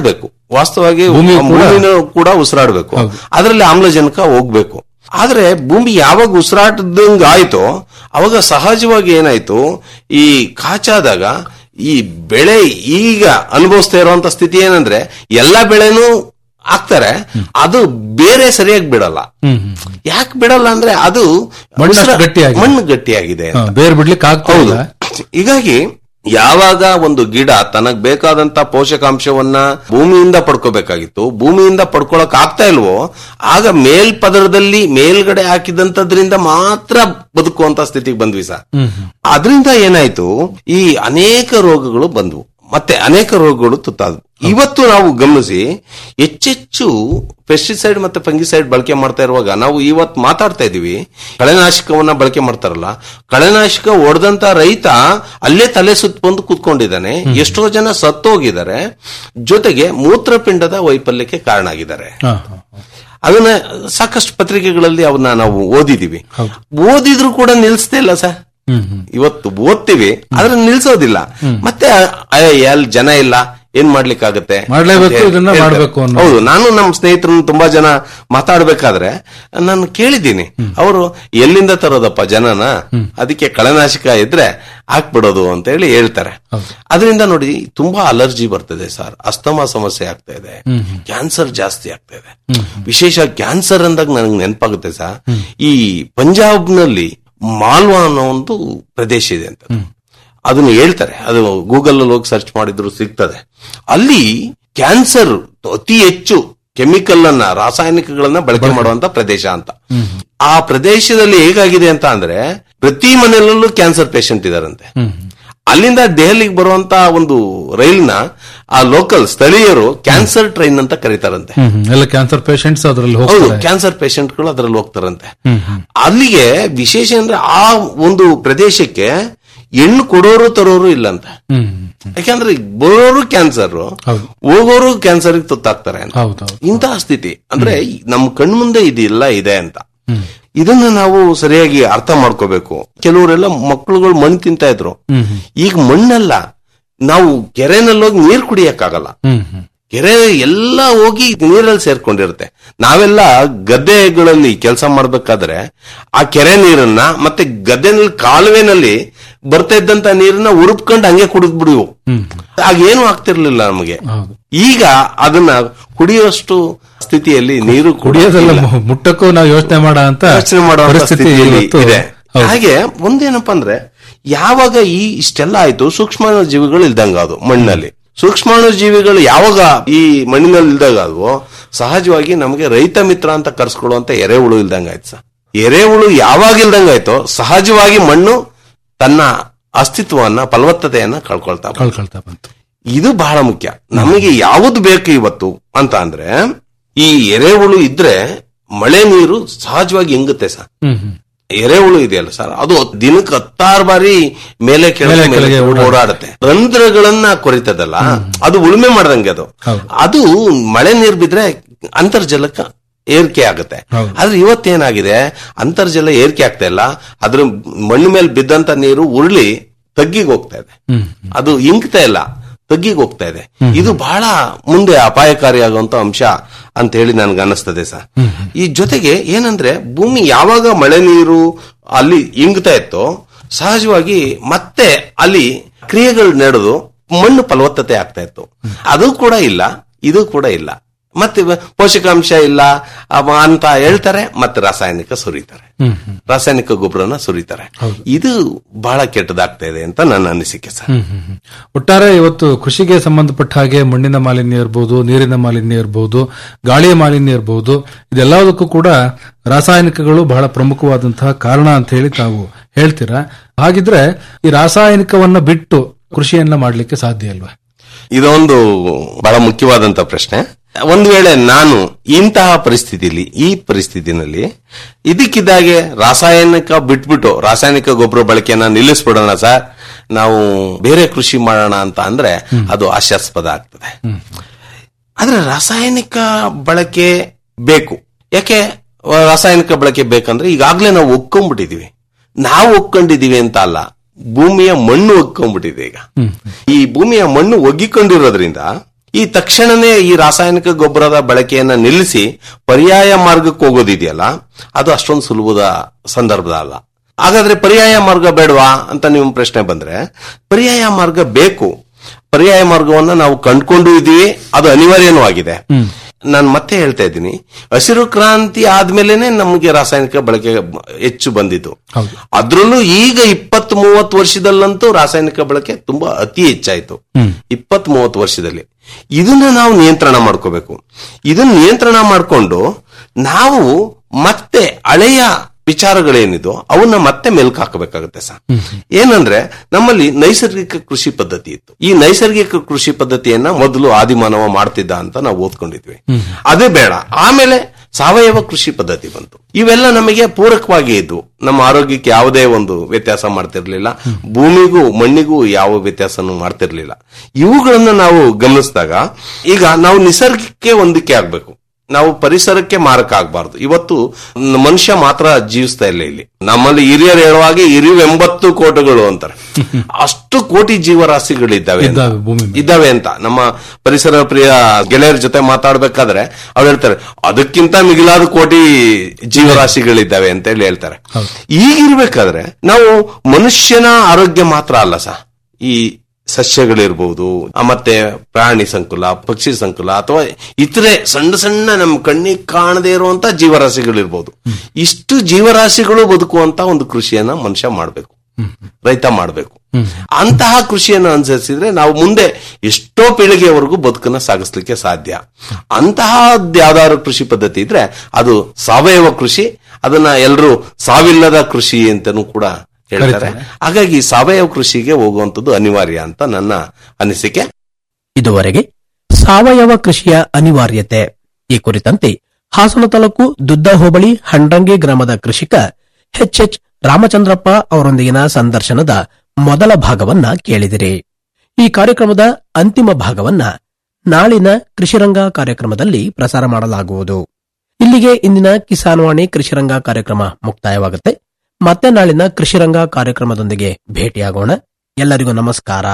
ವಾಸ್ತವವಾಗಿ ಭೂಮಿಯು ಕೂಡ- ಭೂಮಿನೂ ಕೂಡ ಉಸಿರಾಡಬೇಕು ಅದರಲ್ಲಿ ಆಮ್ಲಜನಕ ಹೋಗ್ಬೇಕು ಆದ್ರೆ ಭೂಮಿ ಯಾವಾಗ ಉಸಿರಾಟದಂಗ ಆಯ್ತೋ ಅವಾಗ ಸಹಜವಾಗಿ ಏನಾಯ್ತು ಈ ಕಾಚಾದಾಗ ಈ ಬೆಳೆ ಈಗ ಅನುಭವಿಸ್ತಾ ಇರುವಂತ ಸ್ಥಿತಿ ಏನಂದ್ರೆ ಎಲ್ಲಾ ಬೆಳೆನೂ ಹಾಕ್ತಾರೆ ಅದು ಬೇರೆ ಸರಿಯಾಗಿ ಬಿಡಲ್ಲ ಯಾಕೆ ಬಿಡಲ್ಲ ಅಂದ್ರೆ ಅದು ಮಣ್ಣು ಅಷ್ಟು ಉಸಿರಾ- ಗಟ್ಟಿಯಾಗಿದೆ. ಮಣ್ಣು ಗಟ್ಟಿಯಾಗಿದೆ ಹಾ, ಬೇರ್ ಬಿಡ್ಲಿಕ್ಕೆ ಆಗ್ತಾ ಹೌದು ಇಲ್ಲ ಹೀಗಾಗಿ ಯಾವಾಗ ಒಂದು ಗಿಡ ತನಗ್ ಬೇಕಾದಂತ ಪೋಷಕಾಂಶವನ್ನ ಭೂಮಿಯಿಂದ ಪಡ್ಕೋಬೇಕಾಗಿತ್ತು ಭೂಮಿಯಿಂದ ಪಡ್ಕೊಳಕ್ ಆಗ್ತಾ ಇಲ್ವೋ ಆಗ ಮೇಲ್ಪದರದಲ್ಲಿ ಮೇಲ್ಗಡೆ ಹಾಕಿದಂತದ್ರಿಂದ ಮಾತ್ರ ಬದುಕುವಂತ ಸ್ಥಿತಿಗೆ ಬಂದ್ವಿ ಸರ್ ಅದರಿಂದ ಏನಾಯ್ತು ಈ ಅನೇಕ ರೋಗಗಳು ಬಂದ್ವು ಮತ್ತೆ ಅನೇಕ ರೋಗಗಳು ತುತ್ತಾದವು ಇವತ್ತು ನಾವು ಗಮನಿಸಿ ಹೆಚ್ಚೆಚ್ಚು ಪೆಸ್ಟಿಸೈಡ್ ಮತ್ತೆ ಫಂಗಿಸೈಡ್ ಬಳಕೆ ಮಾಡ್ತಾ ಇರುವಾಗ ನಾವು ಇವತ್ತು ಮಾತಾಡ್ತಾ ಇದೀವಿ ಕಳೆನಾಶಕವನ್ನ ಬಳಕೆ ಮಾಡ್ತಾರಲ್ಲ ಕಳೆನಾಶಕ ಹೊಡೆದಂತ ರೈತ ಅಲ್ಲೇ ತಲೆ ಸುತ್ತಕೊಂಡು ಕೂತ್ಕೊಂಡಿದ್ದಾನೆ ಎಷ್ಟೋ ಜನ ಸತ್ತೋಗಿದ್ದಾರೆ ಜೊತೆಗೆ ಮೂತ್ರಪಿಂಡದ ವೈಫಲ್ಯಕ್ಕೆ ಕಾರಣ ಆಗಿದ್ದಾರೆ ಹಾ, ಹಾ, ಹಾ. ಅದನ್ನ ಸಾಕಷ್ಟು ಪತ್ರಿಕೆಗಳಲ್ಲಿ ಅವನ್ನ ನಾವು ಓದಿದೀವಿ ಓದಿದ್ರು ಕೂಡ ನಿಲ್ಸ್ತಾ ಇಲ್ಲ ಸರ್ ಇವತ್ತು ಓದ್ತೀವಿ ಆದ್ರೆ ನಿಲ್ಸೋದಿಲ್ಲ ಮತ್ತೆ ಎಲ್ ಜನ ಇಲ್ಲ ಏನ್ ಮಾಡ್ಲಿಕ್ಕಾಗತ್ತೆ ಮಾಡ್ಲೇಬೇಕು, ಅಂತ ಇದನ್ನ ಹೇಳ್ತಾರೆ. ಮಾಡ್ಬೇಕು ಅನ್ನೋ- ಹೌದು ನಾನು ನಮ್ಮ ಸ್ನೇಹಿತರನ್ನು ತುಂಬಾ ಜನ ಮಾತಾಡ್ಬೇಕಾದ್ರೆ ನಾನು ಕೇಳಿದ್ದೀನಿ ಅವರು ಎಲ್ಲಿಂದ ತರೋದಪ್ಪ ಜನನ ಅದಕ್ಕೆ ಕಳೆನಾಶಕ ಇದ್ರೆ ಹಾಕ್ಬಿಡೋದು ಅಂತ ಹೇಳಿ ಹೇಳ್ತಾರೆ ಅದರಿಂದ ನೋಡಿ ತುಂಬಾ ಅಲರ್ಜಿ ಬರ್ತದೆ ಸರ್ ಅಸ್ತಮಾ ಸಮಸ್ಯೆ ಆಗ್ತಾ ಇದೆ ಕ್ಯಾನ್ಸರ್ ಜಾಸ್ತಿ ಆಗ್ತಾ ಇದೆ ವಿಶೇಷ ಕ್ಯಾನ್ಸರ್ ಅಂದಾಗ ನನಗೆ ನೆನಪಾಗುತ್ತೆ ಸರ್ ಈ ಪಂಜಾಬ್ನಲ್ಲಿ ಮಾಲ್ವಾ ಅನ್ನೋ ಒಂದು ಪ್ರದೇಶ ಇದೆ ಅಂತ ಅದನ್ನ ಹೇಳ್ತಾರೆ ಅದು ಗೂಗಲ್ ಅಲ್ಲಿ ಹೋಗಿ ಸರ್ಚ್ ಮಾಡಿದ್ರು ಸಿಗ್ತದೆ ಅಲ್ಲಿ ಕ್ಯಾನ್ಸರ್ ಅತಿ ಹೆಚ್ಚು ಕೆಮಿಕಲ್ ಅನ್ನ ರಾಸಾಯನಿಕಗಳನ್ನ ಬಳಕೆ ಮಾಡುವಂತ ಪ್ರದೇಶ ಅಂತ ಆ ಪ್ರದೇಶದಲ್ಲಿ ಹೇಗಾಗಿದೆ ಅಂತ ಅಂದ್ರೆ ಪ್ರತಿ ಮನೆಯಲ್ಲೂ ಕ್ಯಾನ್ಸರ್ ಪೇಷಂಟ್ ಇದಾರಂತೆ ಅಲ್ಲಿಂದ ದೆಹಲಿಗೆ ಬರುವಂತ ಒಂದು ರೈಲ್ನ ಆ ಲೋಕಲ್ ಸ್ಥಳೀಯರು ಕ್ಯಾನ್ಸರ್ ಟ್ರೈನ್ ಅಂತ ಕರೀತಾರಂತೆ ಹ್ಮ್, ಹ್ಮ್. ಎಲ್ಲ ಕ್ಯಾನ್ಸರ್ ಪೇಷಂಟ್ಸ್ ಅದ್ರಲ್ಲಿ ಹೌದು ಹೋಗ್ತಾರೆ ಕ್ಯಾನ್ಸರ್ ಪೇಷಂಟ್ಗಳು ಅದ್ರಲ್ಲಿ ಹೋಗ್ತಾರಂತೆ ಅಲ್ಲಿಗೆ ವಿಶೇಷ ಅಂದ್ರೆ ಆ ಒಂದು ಪ್ರದೇಶಕ್ಕೆ ಹೆಣ್ಣು ಕೊಡೋರು ತರೋರು ಇಲ್ಲ ಅಂತ ಹ್ಮ್ ಹ್ಮ್. ಯಾಕಂದ್ರೆ ಬರೋರು ಕ್ಯಾನ್ಸರ್ ಹೌದು. ಹೋಗೋರು ಕ್ಯಾನ್ಸರ್ ತುತ್ತಾಗ್ತಾರೆ ಅಂತ ಹೌದು ಹೌದು ಇಂತಹ ಸ್ಥಿತಿ ಅಂದ್ರೆ ನಮ್ಮ ಕಣ್ಮುಂದೆ ಇದೆಲ್ಲ ಇದೆ ಅಂತ ಇದನ್ನ ನಾವು ಸರಿಯಾಗಿ ಅರ್ಥ ಮಾಡ್ಕೋಬೇಕು ಕೆಲವರೆಲ್ಲ ಮಕ್ಕಳುಗಳು ಮಣ್ಣು ತಿಂತಾ ಇದ್ರು ಈಗ ಮಣ್ಣಲ್ಲ ನಾವು ಕೆರೆನಲ್ಲಿ ಹೋಗಿ ನೀರ್ ಕುಡಿಯಕ್ಕಾಗಲ್ಲ ಹ್ಮ್ ಹ್ಮ್ ಕೆರೆ ಎಲ್ಲ ಹೋಗಿ ನೀರಲ್ಲಿ ಸೇರ್ಕೊಂಡಿರುತ್ತೆ ನಾವೆಲ್ಲ ಗದ್ದೆಗಳಲ್ಲಿ ಕೆಲಸ ಮಾಡ್ಬೇಕಾದ್ರೆ ಆ ಕೆರೆ ನೀರನ್ನ ಮತ್ತೆ ಗದ್ದೆನಲ್ಲಿ ಕಾಲುವೆನಲ್ಲಿ ಬರ್ತಾ ಇದ್ದಂತ ನೀರನ್ನ ಉರುಪ್ಕೊಂಡು ಹಂಗೆ ಕುಡಿದ್ ಬಿಡುವು ಆಗ ಏನು ಆಗ್ತಿರ್ಲಿಲ್ಲ ನಮಗೆ ಹೌದು. ಈಗ ಅದನ್ನ ಕುಡಿಯುವಷ್ಟು ಸ್ಥಿತಿಯಲ್ಲಿ ನೀರು ಕೂಡ ಕುಡಿಯೋದೆಲ್ಲ ಇಲ್ಲ. ಮು- ಮುಟ್ಟಕ್ಕೂ ನಾವು ಯೋಚನೆ ಮಾಡ ಅಂತ ಯೋಚನೆ ಮಾಡುವ ಪರಿಸ್ಥಿತಿ ಸ್ಥಿತಿಯಲ್ಲಿ ಇವತ್ತು ಇದೆ ಹೌದು. ಹಾಗೆ ಒಂದೇನಪ್ಪ ಅಂದ್ರೆ ಯಾವಾಗ ಈ ಇಷ್ಟೆಲ್ಲ ಆಯ್ತು ಸೂಕ್ಷ್ಮಾಣು ಜೀವಿಗಳು ಇಲ್ದಂಗ ಅದು ಮಣ್ಣಲ್ಲಿ ಸೂಕ್ಷ್ಮಾಣು ಜೀವಿಗಳು ಯಾವಾಗ ಈ ಮಣ್ಣಿನಲ್ಲಿ ಇಲ್ದಾಗ ಅದು ಸಹಜವಾಗಿ ನಮಗೆ ರೈತ ಮಿತ್ರ ಅಂತ ಕರ್ಸ್ಕೊಳ್ಳುವಂತ ಎರೆಹುಳು ಇಲ್ದಂಗ ಆಯ್ತು ಸರ್ ಎರೆಹುಳು ಯಾವಾಗ ಇಲ್ದಂಗ ಆಯ್ತೋ ಸಹಜವಾಗಿ ಮಣ್ಣು ತನ್ನ ಅಸ್ತಿತ್ವವನ್ನ ಫಲವತ್ತತೆಯನ್ನ ಕಳ್ಕೊಳ್ತಾ ಬಂತು. ಕಳ್ಕೊಳ್ತಾ ಬಂತು ಇದು ಬಹಳ ಮುಖ್ಯ ನಮಗೆ ಯಾವುದು ಬೇಕು ಇವತ್ತು ಅಂತ ಅಂದ್ರೆ ಈ ಎರೆಹುಳು ಇದ್ರೆ ಮಳೆ ನೀರು ಸಹಜವಾಗಿ ಇಂಗುತ್ತೆ ಸರ್ ಹ್ಮ್ ಹ್ಮ್ ಎರೆಹುಳು ಇದೆಯಲ್ಲ ಸರ್ ಅದು ದಿನಕ್ಕೆ ಹತ್ತಾರು ಬಾರಿ ಮೇಲೆ ಕೆಳಗೆ ಮೇಲೆ ಮೇಲೆ ಕೆಳಗೆ ಕೆಳಗೆ ಓಡಾಡುತ್ತೆ ರಂಧ್ರಗಳನ್ನ ಕೊರಿತದಲ್ಲ ಅದು ಉಳುಮೆ ಮಾಡ್ದಂಗೆ ಅದು ಹೌದು. ಅದು ಮಳೆ ನೀರು ಬಿದ್ರೆ ಅಂತರ್ಜಲಕ್ಕ ಏರಿಕೆ ಆಗುತ್ತೆ ಹೌದು. ಆದ್ರೆ ಇವತ್ತೇನಾಗಿದೆ ಅಂತರ್ಜಲ ಏರಿಕೆ ಆಗ್ತಾ ಇಲ್ಲ ಅದ್ರ ಮಣ್ಣು ಮೇಲೆ ಬಿದ್ದಂತ ನೀರು ಉರುಳಿ ತಗ್ಗಿಗೆ ಹೋಗ್ತಾ ಇದೆ ಹ್ಮ್ ಅದು ಇಂಗ್ತಾ ಇಲ್ಲ ತಗ್ಗಿಗೆ ಹೋಗ್ತಾ ಇದೆ ಇದು ಬಹಳ ಮುಂದೆ ಅಪಾಯಕಾರಿಯಾಗುವಂತ ಅಂಶ ಅಂತ ಹೇಳಿ ನನ್ಗೆ ಅನಿಸ್ತದೆ ಸರ್ ಈ ಜೊತೆಗೆ ಏನಂದ್ರೆ ಭೂಮಿ ಯಾವಾಗ ಮಳೆ ನೀರು ಅಲ್ಲಿ ಇಂಗ್ತಾ ಇತ್ತೋ ಸಹಜವಾಗಿ ಮತ್ತೆ ಅಲ್ಲಿ ಕ್ರಿಯೆಗಳು ನಡೆದು ಮಣ್ಣು ಫಲವತ್ತತೆ ಆಗ್ತಾ ಇತ್ತು ಅದು ಕೂಡ ಇಲ್ಲ ಇದು ಕೂಡ ಇಲ್ಲ ಮತ್ತೆ ಇವ- ಪೋಷಕಾಂಶ ಇಲ್ಲ ಅವ ಅಂತ ಹೇಳ್ತಾರೆ ಮತ್ತೆ ರಾಸಾಯನಿಕ ಸುರಿತಾರೆ ರಾಸಾಯನಿಕ ಗೊಬ್ಬರನ ಸುರಿತಾರೆ ಇದು ಬಹಳ ಕೆಟ್ಟದಾಗ್ತಾ ಇದೆ ಅಂತ ನನ್ನ ಅನಿಸಿಕೆ ಸರ್ ಹ್ಮ್, ಹ್ಮ್, ಹ್ಮ್. ಒಟ್ಟಾರೆ ಇವತ್ತು ಕೃಷಿಗೆ ಸಂಬಂಧಪಟ್ಟ ಹಾಗೆ ಮಣ್ಣಿನ ಮಾಲಿನ್ಯ ಇರಬಹುದು ನೀರಿನ ಮಾಲಿನ್ಯ ಇರಬಹುದು ಗಾಳಿಯ ಮಾಲಿನ್ಯ ಇರಬಹುದು ಇದೆಲ್ಲದಕ್ಕೂ ಕೂಡ ರಾಸಾಯನಿಕಗಳು ಬಹಳ ಪ್ರಮುಖವಾದಂತಹ ಕಾರಣ ಅಂತ ಹೇಳಿ ತಾವು ಹೇಳ್ತೀರಾ ಹಾಗಿದ್ರೆ ಈ ರಾಸಾಯನಿಕವನ್ನ ಬಿಟ್ಟು ಕೃಷಿಯನ್ನ ಮಾಡ್ಲಿಕ್ಕೆ ಸಾಧ್ಯ ಅಲ್ವಾ ಇದೊಂದು ಬಹಳ ಮುಖ್ಯವಾದಂತ ಪ್ರಶ್ನೆ ಒಂದು ವೇಳೆ ನಾನು ಇಂತಹ ಪರಿಸ್ಥಿತಿಲಿ ಈ ಪರಿಸ್ಥಿತಿನಲ್ಲಿ ಇದಕ್ಕಿದ್ದಾಗೆ ರಾಸಾಯನಿಕ ಬಿಟ್ಬಿಟ್ಟು ರಾಸಾಯನಿಕ ಗೊಬ್ಬರ ಬಳಕೆಯನ್ನ ನಿಲ್ಲಿಸ್ಬಿಡೋಣ ಸರ್ ನಾವು ಬೇರೆ ಕೃಷಿ ಮಾಡೋಣ ಅಂತ ಅಂದ್ರೆ ಅದು ಹಾಸ್ಯಾಸ್ಪದ ಆಗ್ತದೆ ಆದ್ರೆ ರಾಸಾಯನಿಕ ಬಳಕೆ ಬೇಕು ಯಾಕೆ ಆ, ರಾಸಾಯನಿಕ ಬಳಕೆ ಬೇಕಂದ್ರೆ ಈಗಾಗ್ಲೇ ನಾವು ಒಕ್ಕೊಂಡ್ಬಿಟ್ಟಿದೀವಿ ನಾವು ಒಕ್ಕೊಂಡಿದೀವಿ ಅಂತ ಅಲ್ಲ ಭೂಮಿಯ ಮಣ್ಣು ಒಕ್ಕೊಂಡ್ಬಿಟ್ಟಿದೆ ಈಗ ಈ ಭೂಮಿಯ ಮಣ್ಣು ಒಗ್ಗಿಕೊಂಡಿರೋದ್ರಿಂದ ಈ ತಕ್ಷಣನೇ ಈ ರಾಸಾಯನಿಕ ಗೊಬ್ಬರದ ಬಳಕೆಯನ್ನ ನಿಲ್ಲಿಸಿ ಪರ್ಯಾಯ ಮಾರ್ಗಕ್ಕೆ ಹೋಗೋದಿದೆಯಲ್ಲ ಅದು ಅಷ್ಟೊಂದು ಸುಲಭದ ಸಂದರ್ಭ ಅಲ್ಲ ಹಾಗಾದ್ರೆ ಪರ್ಯಾಯ ಮಾರ್ಗ ಬೇಡವಾ ಅಂತ ನಿಮ್ಮ ಪ್ರಶ್ನೆ ಬಂದ್ರೆ ಪರ್ಯಾಯ ಮಾರ್ಗ ಬೇಕು ಪರ್ಯಾಯ ಮಾರ್ಗವನ್ನ ನಾವು ಕಂಡುಕೊಂಡು ಇದೀವಿ ಅದು ಅನಿವಾರ್ಯನೂ ಆಗಿದೆ ನಾನು ಮತ್ತೆ ಹೇಳ್ತಾ ಇದ್ದೀನಿ ಹಸಿರು ಕ್ರಾಂತಿ ಆದ್ಮೇಲೆನೆ ನಮಗೆ ರಾಸಾಯನಿಕ ಬಳಕೆ ಹೆಚ್ಚು ಬಂದಿದ್ದು ಅದ್ರಲ್ಲೂ ಈಗ ಇಪ್ಪತ್ ಮೂವತ್ತು ವರ್ಷದಲ್ಲಂತೂ ರಾಸಾಯನಿಕ ಬಳಕೆ ತುಂಬಾ ಅತಿ ಹೆಚ್ಚಾಯ್ತು ಇಪ್ಪತ್ ಮೂವತ್ತು ವರ್ಷದಲ್ಲಿ ಇದನ್ನ ನಾವು ನಿಯಂತ್ರಣ ಮಾಡ್ಕೋಬೇಕು ಇದನ್ನ ನಿಯಂತ್ರಣ ಮಾಡಿಕೊಂಡು ನಾವು ಮತ್ತೆ ಹಳೆಯ ವಿಚಾರಗಳೇನಿದೋ ಅವನ್ನ ಮತ್ತೆ ಮೆಲ್ಕ್ ಹಾಕಬೇಕಾಗುತ್ತೆ ಸರ್ ಏನಂದ್ರೆ ನಮ್ಮಲ್ಲಿ ನೈಸರ್ಗಿಕ ಕೃಷಿ ಪದ್ಧತಿ ಇತ್ತು ಈ ನೈಸರ್ಗಿಕ ಕೃಷಿ ಪದ್ಧತಿಯನ್ನ ಮೊದಲು ಆದಿಮಾನವ ಮಾಡ್ತಿದ್ದ ಅಂತ ನಾವು ಓದ್ಕೊಂಡಿದ್ವಿ ಅದೇ ಬೇಡ ಆಮೇಲೆ ಸಾವಯವ ಕೃಷಿ ಪದ್ಧತಿ ಬಂತು ಇವೆಲ್ಲ ನಮಗೆ ಪೂರಕವಾಗಿ ಇದ್ವು ನಮ್ಮ ಆರೋಗ್ಯಕ್ಕೆ ಯಾವುದೇ ಒಂದು ವ್ಯತ್ಯಾಸ ಮಾಡ್ತಿರ್ಲಿಲ್ಲ ಭೂಮಿಗೂ ಮಣ್ಣಿಗೂ ಯಾವ ವ್ಯತ್ಯಾಸನೂ ಮಾಡ್ತಿರ್ಲಿಲ್ಲ ಇವುಗಳನ್ನ ನಾವು ಗಮನಿಸಿದಾಗ ಈಗ ನಾವು ನಿಸರ್ಗಕ್ಕೆ ಹೊಂದಿಕೆ ಆಗ್ಬೇಕು ನಾವು ಪರಿಸರಕ್ಕೆ ಮಾರಕ ಆಗ್ಬಾರ್ದು ಇವತ್ತು ನ- ಮನುಷ್ಯ ಮಾತ್ರ ಜೀವಿಸ್ತಾ ಇಲ್ಲ ಇಲ್ಲಿ ನಮ್ಮಲ್ಲಿ ಹಿರಿಯರು ಹೇಳುವಾಗೆ ಹಿರಿಯು ಎಂಬತ್ತು ಕೋಟಿಗಳು ಅಂತಾರೆ ಅಷ್ಟು ಕೋಟಿ ಜೀವರಾಶಿಗಳಿದ್ದಾವೆ ಅಂತ. ಇದ್ದಾವೆ ಭೂಮಿ ಮೇಲೆ. ಇದ್ದಾವೆ ಅಂತ ನಮ್ಮ ಪರಿಸರ ಪ್ರಿಯ ಗೆಳೆಯರ ಜೊತೆ ಮಾತಾಡ್ಬೇಕಾದ್ರೆ ಅವ್ರು ಹೇಳ್ತಾರೆ ಅದಕ್ಕಿಂತ ಮಿಗಿಲಾದ ಕೋಟಿ ಜೀವರಾಶಿಗಳಿದ್ದಾವೆ ಅಂತ ಹೇಳಿ ಹೇಳ್ತಾರೆ ಈಗಿರ್ಬೇಕಾದ್ರೆ ನಾವು ಮನುಷ್ಯನ ಆರೋಗ್ಯ ಮಾತ್ರ ಅಲ್ಲ ಸಹ ಈ ಸಸ್ಯಗಳಿರ್ಬೋದು ಆ ಮತ್ತೆ ಪ್ರಾಣಿ ಸಂಕುಲ ಪಕ್ಷಿ ಸಂಕುಲ ಅಥವಾ ಇತರೆ ಸಣ್ಣ ಸಣ್ಣ ನಮ್ಮ ಕಣ್ಣಿಗೆ ಕಾಣದೇ ಇರುವಂತ ಜೀವರಾಶಿಗಳಿರ್ಬೋದು ಇಷ್ಟು ಜೀವರಾಶಿಗಳು ಬದುಕುವಂತ ಒಂದು ಕೃಷಿಯನ್ನ ಮನುಷ್ಯ ಮಾಡಬೇಕು ರೈತ ಮಾಡಬೇಕು ಅಂತಹ ಕೃಷಿಯನ್ನು ಅನುಸರಿಸಿದ್ರೆ ನಾವು ಮುಂದೆ ಎಷ್ಟೋ ಪೀಳಿಗೆಯವರೆಗೂ ಬದುಕನ್ನ ಸಾಗಿಸ್ಲಿಕ್ಕೆ ಸಾಧ್ಯ ಅಂತಹ ಯಾವ್ದಾದ್ರು ಕೃಷಿ ಪದ್ಧತಿ ಇದ್ರೆ ಅದು ಸಾವಯವ ಕೃಷಿ ಅದನ್ನ ಎಲ್ಲರೂ ಸಾವಿಲ್ಲದ ಕೃಷಿ ಅಂತನೂ ಕೂಡ ಹೇಳ್ತಾರೆ ಹಾಗಾಗಿ ಸಾವಯವ ಕೃಷಿಗೆ ಹೋಗುವಂತದ್ದು ಅನಿವಾರ್ಯ ಅಂತ ನನ್ನ ಅನಿಸಿಕೆ ಇದುವರೆಗೆ ಸಾವಯವ ಕೃಷಿಯ ಅನಿವಾರ್ಯತೆ ಈ ಕುರಿತಂತೆ ಹಾಸನ ತಾಲೂಕು ದುದ್ದ ಹೋಬಳಿ ಹಂಡ್ರಂಗಿ ಗ್ರಾಮದ ಕೃಷಿಕ ಎಚ್ಎಚ್ ರಾಮಚಂದ್ರಪ್ಪ ಅವರೊಂದಿಗಿನ ಸಂದರ್ಶನದ ಮೊದಲ ಭಾಗವನ್ನ ಕೇಳಿದಿರಿ ಈ ಕಾರ್ಯಕ್ರಮದ ಅಂತಿಮ ಭಾಗವನ್ನ ನಾಳಿನ ಕೃಷಿರಂಗ ಕಾರ್ಯಕ್ರಮದಲ್ಲಿ ಪ್ರಸಾರ ಮಾಡಲಾಗುವುದು ಇಲ್ಲಿಗೆ ಇಂದಿನ ಕಿಸಾನ್ವಾಣಿ ಕೃಷಿರಂಗ ಕಾರ್ಯಕ್ರಮ ಮುಕ್ತಾಯವಾಗುತ್ತೆ ಮತ್ತೆ ನಾಳಿನ ಕೃಷಿರಂಗ ಕಾರ್ಯಕ್ರಮದೊಂದಿಗೆ ಭೇಟಿಯಾಗೋಣ ಎಲ್ಲರಿಗೂ ನಮಸ್ಕಾರ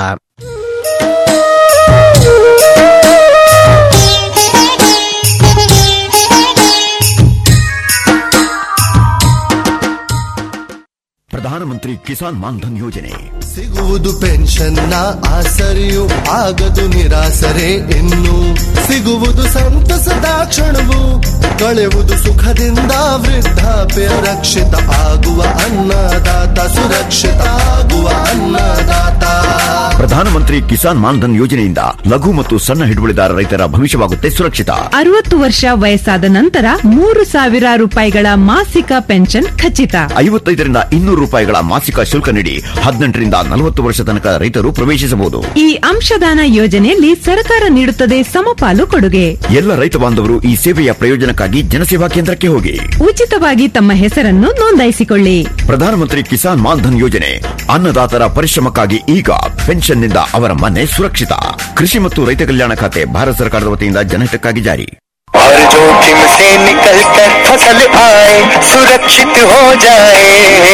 ಪ್ರಧಾನಮಂತ್ರಿ ಕಿಸಾನ್ ಮಾನ್ಧನ್ ಯೋಜನೆ ಸಿಗುವುದು ಪೆನ್ಷನ್ನ ಆಸರೆಯು ಆಗದು ನಿರಾಸರೆ ಇನ್ನು ಸಿಗುವುದು ಸಂತಸದ ಕ್ಷಣವು ಕಳೆಯುವುದು ಸುಖದಿಂದ ವೃದ್ಧಾಪ್ಯ ರಕ್ಷಿತ ಆಗುವ ಅನ್ನದಾತ ಸುರಕ್ಷಿತ ಆಗುವ ಅನ್ನದಾತ ಪ್ರಧಾನಮಂತ್ರಿ ಕಿಸಾನ್ ಮಾನ್ಧನ್ ಯೋಜನೆಯಿಂದ ಲಘು ಮತ್ತು ಸಣ್ಣ ಹಿಡುವಳಿದಾರ ರೈತರ ಭವಿಷ್ಯವಾಗುತ್ತೆ ಸುರಕ್ಷಿತ ಅರವತ್ತು ವರ್ಷ ವಯಸ್ಸಾದ ನಂತರ ಮೂರು ಸಾವಿರ ರೂಪಾಯಿಗಳ ಮಾಸಿಕ ಪೆನ್ಷನ್ ಖಚಿತ ಐವತ್ತೈದರಿಂದ ಇನ್ನೂರು ರೂಪಾಯಿಗಳ ಮಾಸಿಕ ಶುಲ್ಕ ನೀಡಿ ಹದಿನೆಂಟರಿಂದ ನಲವತ್ತು ವರ್ಷ ತನಕ ರೈತರು ಪ್ರವೇಶಿಸಬಹುದು ಈ ಅಂಶದಾನ ಯೋಜನೆಯಲ್ಲಿ ಸರ್ಕಾರ ನೀಡುತ್ತದೆ ಸಮಪಾಲು ಕೊಡುಗೆ ಎಲ್ಲ ರೈತ ಬಾಂಧವರು ಈ ಸೇವೆಯ ಪ್ರಯೋಜನಕ್ಕಾಗಿ ಜನಸೇವಾ ಕೇಂದ್ರಕ್ಕೆ ಹೋಗಿ ಉಚಿತವಾಗಿ ತಮ್ಮ ಹೆಸರನ್ನು ನೋಂದಾಯಿಸಿಕೊಳ್ಳಿ ಪ್ರಧಾನಮಂತ್ರಿ ಕಿಸಾನ್ ಮಾನ್ಧನ್ ಯೋಜನೆ ಅನ್ನದಾತರ ಪರಿಶ್ರಮಕ್ಕಾಗಿ ಈಗ ಪೆನ್ಷನ್ನಿಂದ ಅವರ ಮನೆ ಸುರಕ್ಷಿತ ಕೃಷಿ ಮತ್ತು ರೈತ ಕಲ್ಯಾಣ ಖಾತೆ ಭಾರತ ಸರ್ಕಾರದ ವತಿಯಿಂದ ಜನಹಿತಕ್ಕಾಗಿ ಜಾರಿ और जोखिम से निकल कर फसल आए सुरक्षित हो जाए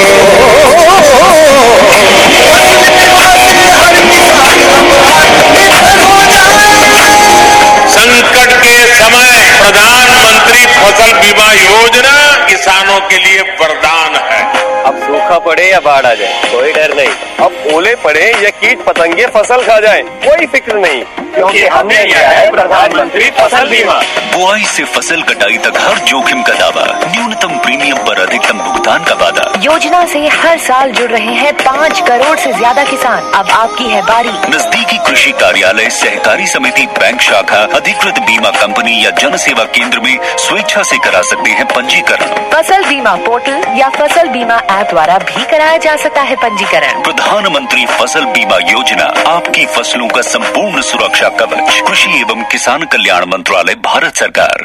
संकट के समय प्रधानमंत्री फसल बीमा योजना किसानों के लिए वरदान है अब सूखा पड़े या बाढ़ आ जाए कोई डर नहीं अब ओले पड़े या कीट पतंगे फसल खा जाए कोई फिक्र नहीं क्योंकि हमने लिया है प्रधानमंत्री फसल बीमा बुआई से फसल कटाई तक हर जोखिम का दावा न्यूनतम प्रीमियम पर अधिकतम भुगतान का वादा योजना से हर साल जुड़ रहे हैं पाँच करोड़ से ज्यादा किसान अब आपकी है बारी नजदीकी कृषि कार्यालय सहकारी समिति बैंक शाखा अधिकृत बीमा कंपनी या जन सेवा केंद्र में स्वेच्छा से करा सकते हैं पंजीकरण फसल बीमा पोर्टल या फसल बीमा ऐप द्वारा भी कराया जा सकता है पंजीकरण प्रधानमंत्री फसल बीमा योजना आपकी फसलों का संपूर्ण सुरक्षा कवच कृषि एवं किसान कल्याण मंत्रालय भारत सरकार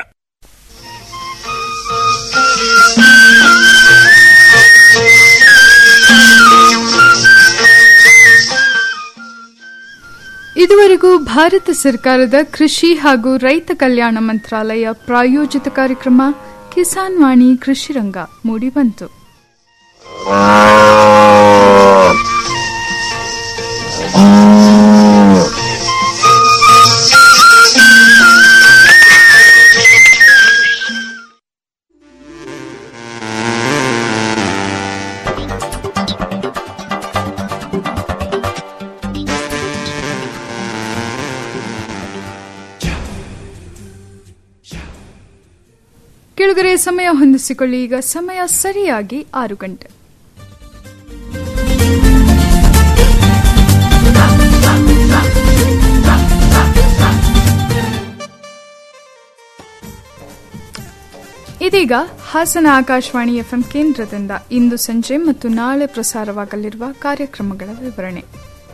ಇದುವರೆಗೂ ಭಾರತ ಸರ್ಕಾರದ ಕೃಷಿ ಹಾಗೂ ರೈತ ಕಲ್ಯಾಣ ಮಂತ್ರಾಲಯ ಪ್ರಾಯೋಜಿತ ಕಾರ್ಯಕ್ರಮ ಕಿಸಾನ್ ವಾಣಿ ಕೃಷಿ ರಂಗ ಮೂಡಿಬಂತು ಕೆಳಗರೆ ಸಮಯ ಹೊಂದಿಸಿಕೊಳ್ಳಿ ಈಗ ಸಮಯ ಸರಿಯಾಗಿ ಆರು ಗಂಟೆ ಇದೀಗ ಹಾಸನ ಆಕಾಶವಾಣಿ ಎಫ್ಎಂ ಕೇಂದ್ರದಿಂದ ಇಂದು ಸಂಜೆ ಮತ್ತು ನಾಳೆ ಪ್ರಸಾರವಾಗಲಿರುವ ಕಾರ್ಯಕ್ರಮಗಳ ವಿವರಣೆ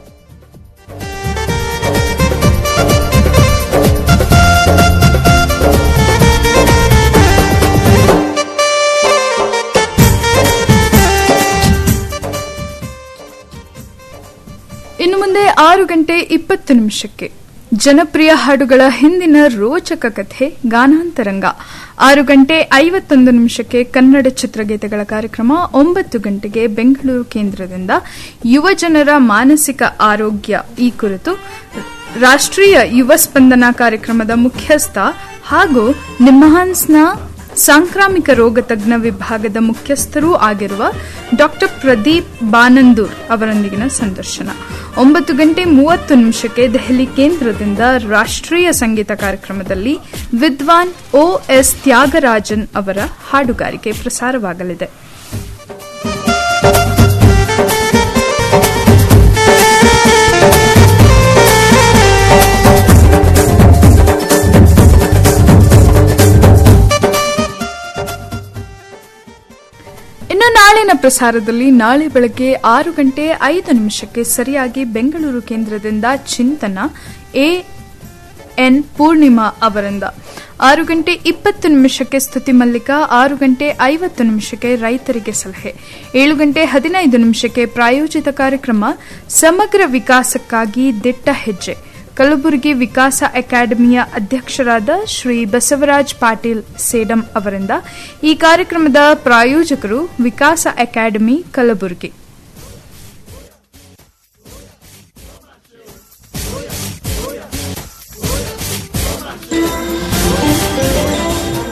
ಇನ್ನು ಮುಂದೆ ಆರು ಗಂಟೆ ಇಪ್ಪತ್ತು ನಿಮಿಷಕ್ಕೆ ಜನಪ್ರಿಯ ಹಾಡುಗಳ ಹಿಂದಿನ ರೋಚಕ ಕಥೆ ಗಾನಾಂತರಂಗ ಆರು ಗಂಟೆ ಐವತ್ತೊಂದು ನಿಮಿಷಕ್ಕೆ ಕನ್ನಡ ಚಿತ್ರಗೀತೆಗಳ ಕಾರ್ಯಕ್ರಮ ಒಂಬತ್ತು ಗಂಟೆಗೆ ಬೆಂಗಳೂರು ಕೇಂದ್ರದಿಂದ ಯುವ ಜನರ ಮಾನಸಿಕ ಆರೋಗ್ಯ ಈ ಕುರಿತು ರಾಷ್ಟ್ರೀಯ ಯುವ ಸ್ಪಂದನ ಕಾರ್ಯಕ್ರಮದ ಮುಖ್ಯಸ್ಥ ಹಾಗೂ ನಿಮ್ಹಾನ್ಸ್ನ ಸಾಂಕ್ರಾಮಿಕ ರೋಗ ತಜ್ಞ ವಿಭಾಗದ ಮುಖ್ಯಸ್ಥರೂ ಆಗಿರುವ ಡಾಕ್ಟರ್ ಪ್ರದೀಪ್ ಬಾನಂದೂರ್ ಅವರೊಂದಿಗಿನ ಸಂದರ್ಶನ ಒಂಬತ್ತು ಗಂಟೆ ಮೂವತ್ತು ನಿಮಿಷಕ್ಕೆ ದೆಹಲಿ ಕೇಂದ್ರದಿಂದ ರಾಷ್ಟ್ರೀಯ ಸಂಗೀತ ಕಾರ್ಯಕ್ರಮದಲ್ಲಿ ವಿದ್ವಾನ್ ಒ ಎಸ್ ತ್ಯಾಗರಾಜನ್ ಅವರ ಹಾಡುಗಾರಿಕೆ ಪ್ರಸಾರವಾಗಲಿದೆ ಇನ್ನು ನಾಳಿನ ಪ್ರಸಾರದಲ್ಲಿ ನಾಳೆ ಬೆಳಗ್ಗೆ ಆರು ಗಂಟೆ ಐದು ನಿಮಿಷಕ್ಕೆ ಸರಿಯಾಗಿ ಬೆಂಗಳೂರು ಕೇಂದ್ರದಿಂದ ಚಿಂತನ ಎ ಎನ್ ಪೂರ್ಣಿಮಾ ಅವರಿಂದ ಆರು ಗಂಟೆ ಇಪ್ಪತ್ತು ನಿಮಿಷಕ್ಕೆ ಸ್ತುತಿ ಮಲ್ಲಿಕ ಆರು ಗಂಟೆ ಐವತ್ತು ನಿಮಿಷಕ್ಕೆ ರೈತರಿಗೆ ಸಲಹೆ ಏಳು ಗಂಟೆ ಹದಿನೈದು ನಿಮಿಷಕ್ಕೆ ಪ್ರಾಯೋಜಿತ ಕಾರ್ಯಕ್ರಮ ಸಮಗ್ರ ವಿಕಾಸಕ್ಕಾಗಿ ದಿಟ್ಟ ಹೆಜ್ಜೆ ಕಲಬುರಗಿ ವಿಕಾಸ ಅಕಾಡೆಮಿಯ ಅಧ್ಯಕ್ಷರಾದ ಶ್ರೀ ಬಸವರಾಜ್ ಪಾಟೀಲ್ ಸೇಡಂ ಅವರಿಂದ ಈ ಕಾರ್ಯಕ್ರಮದ ಪ್ರಾಯೋಜಕರು ವಿಕಾಸ ಅಕಾಡೆಮಿ ಕಲಬುರಗಿ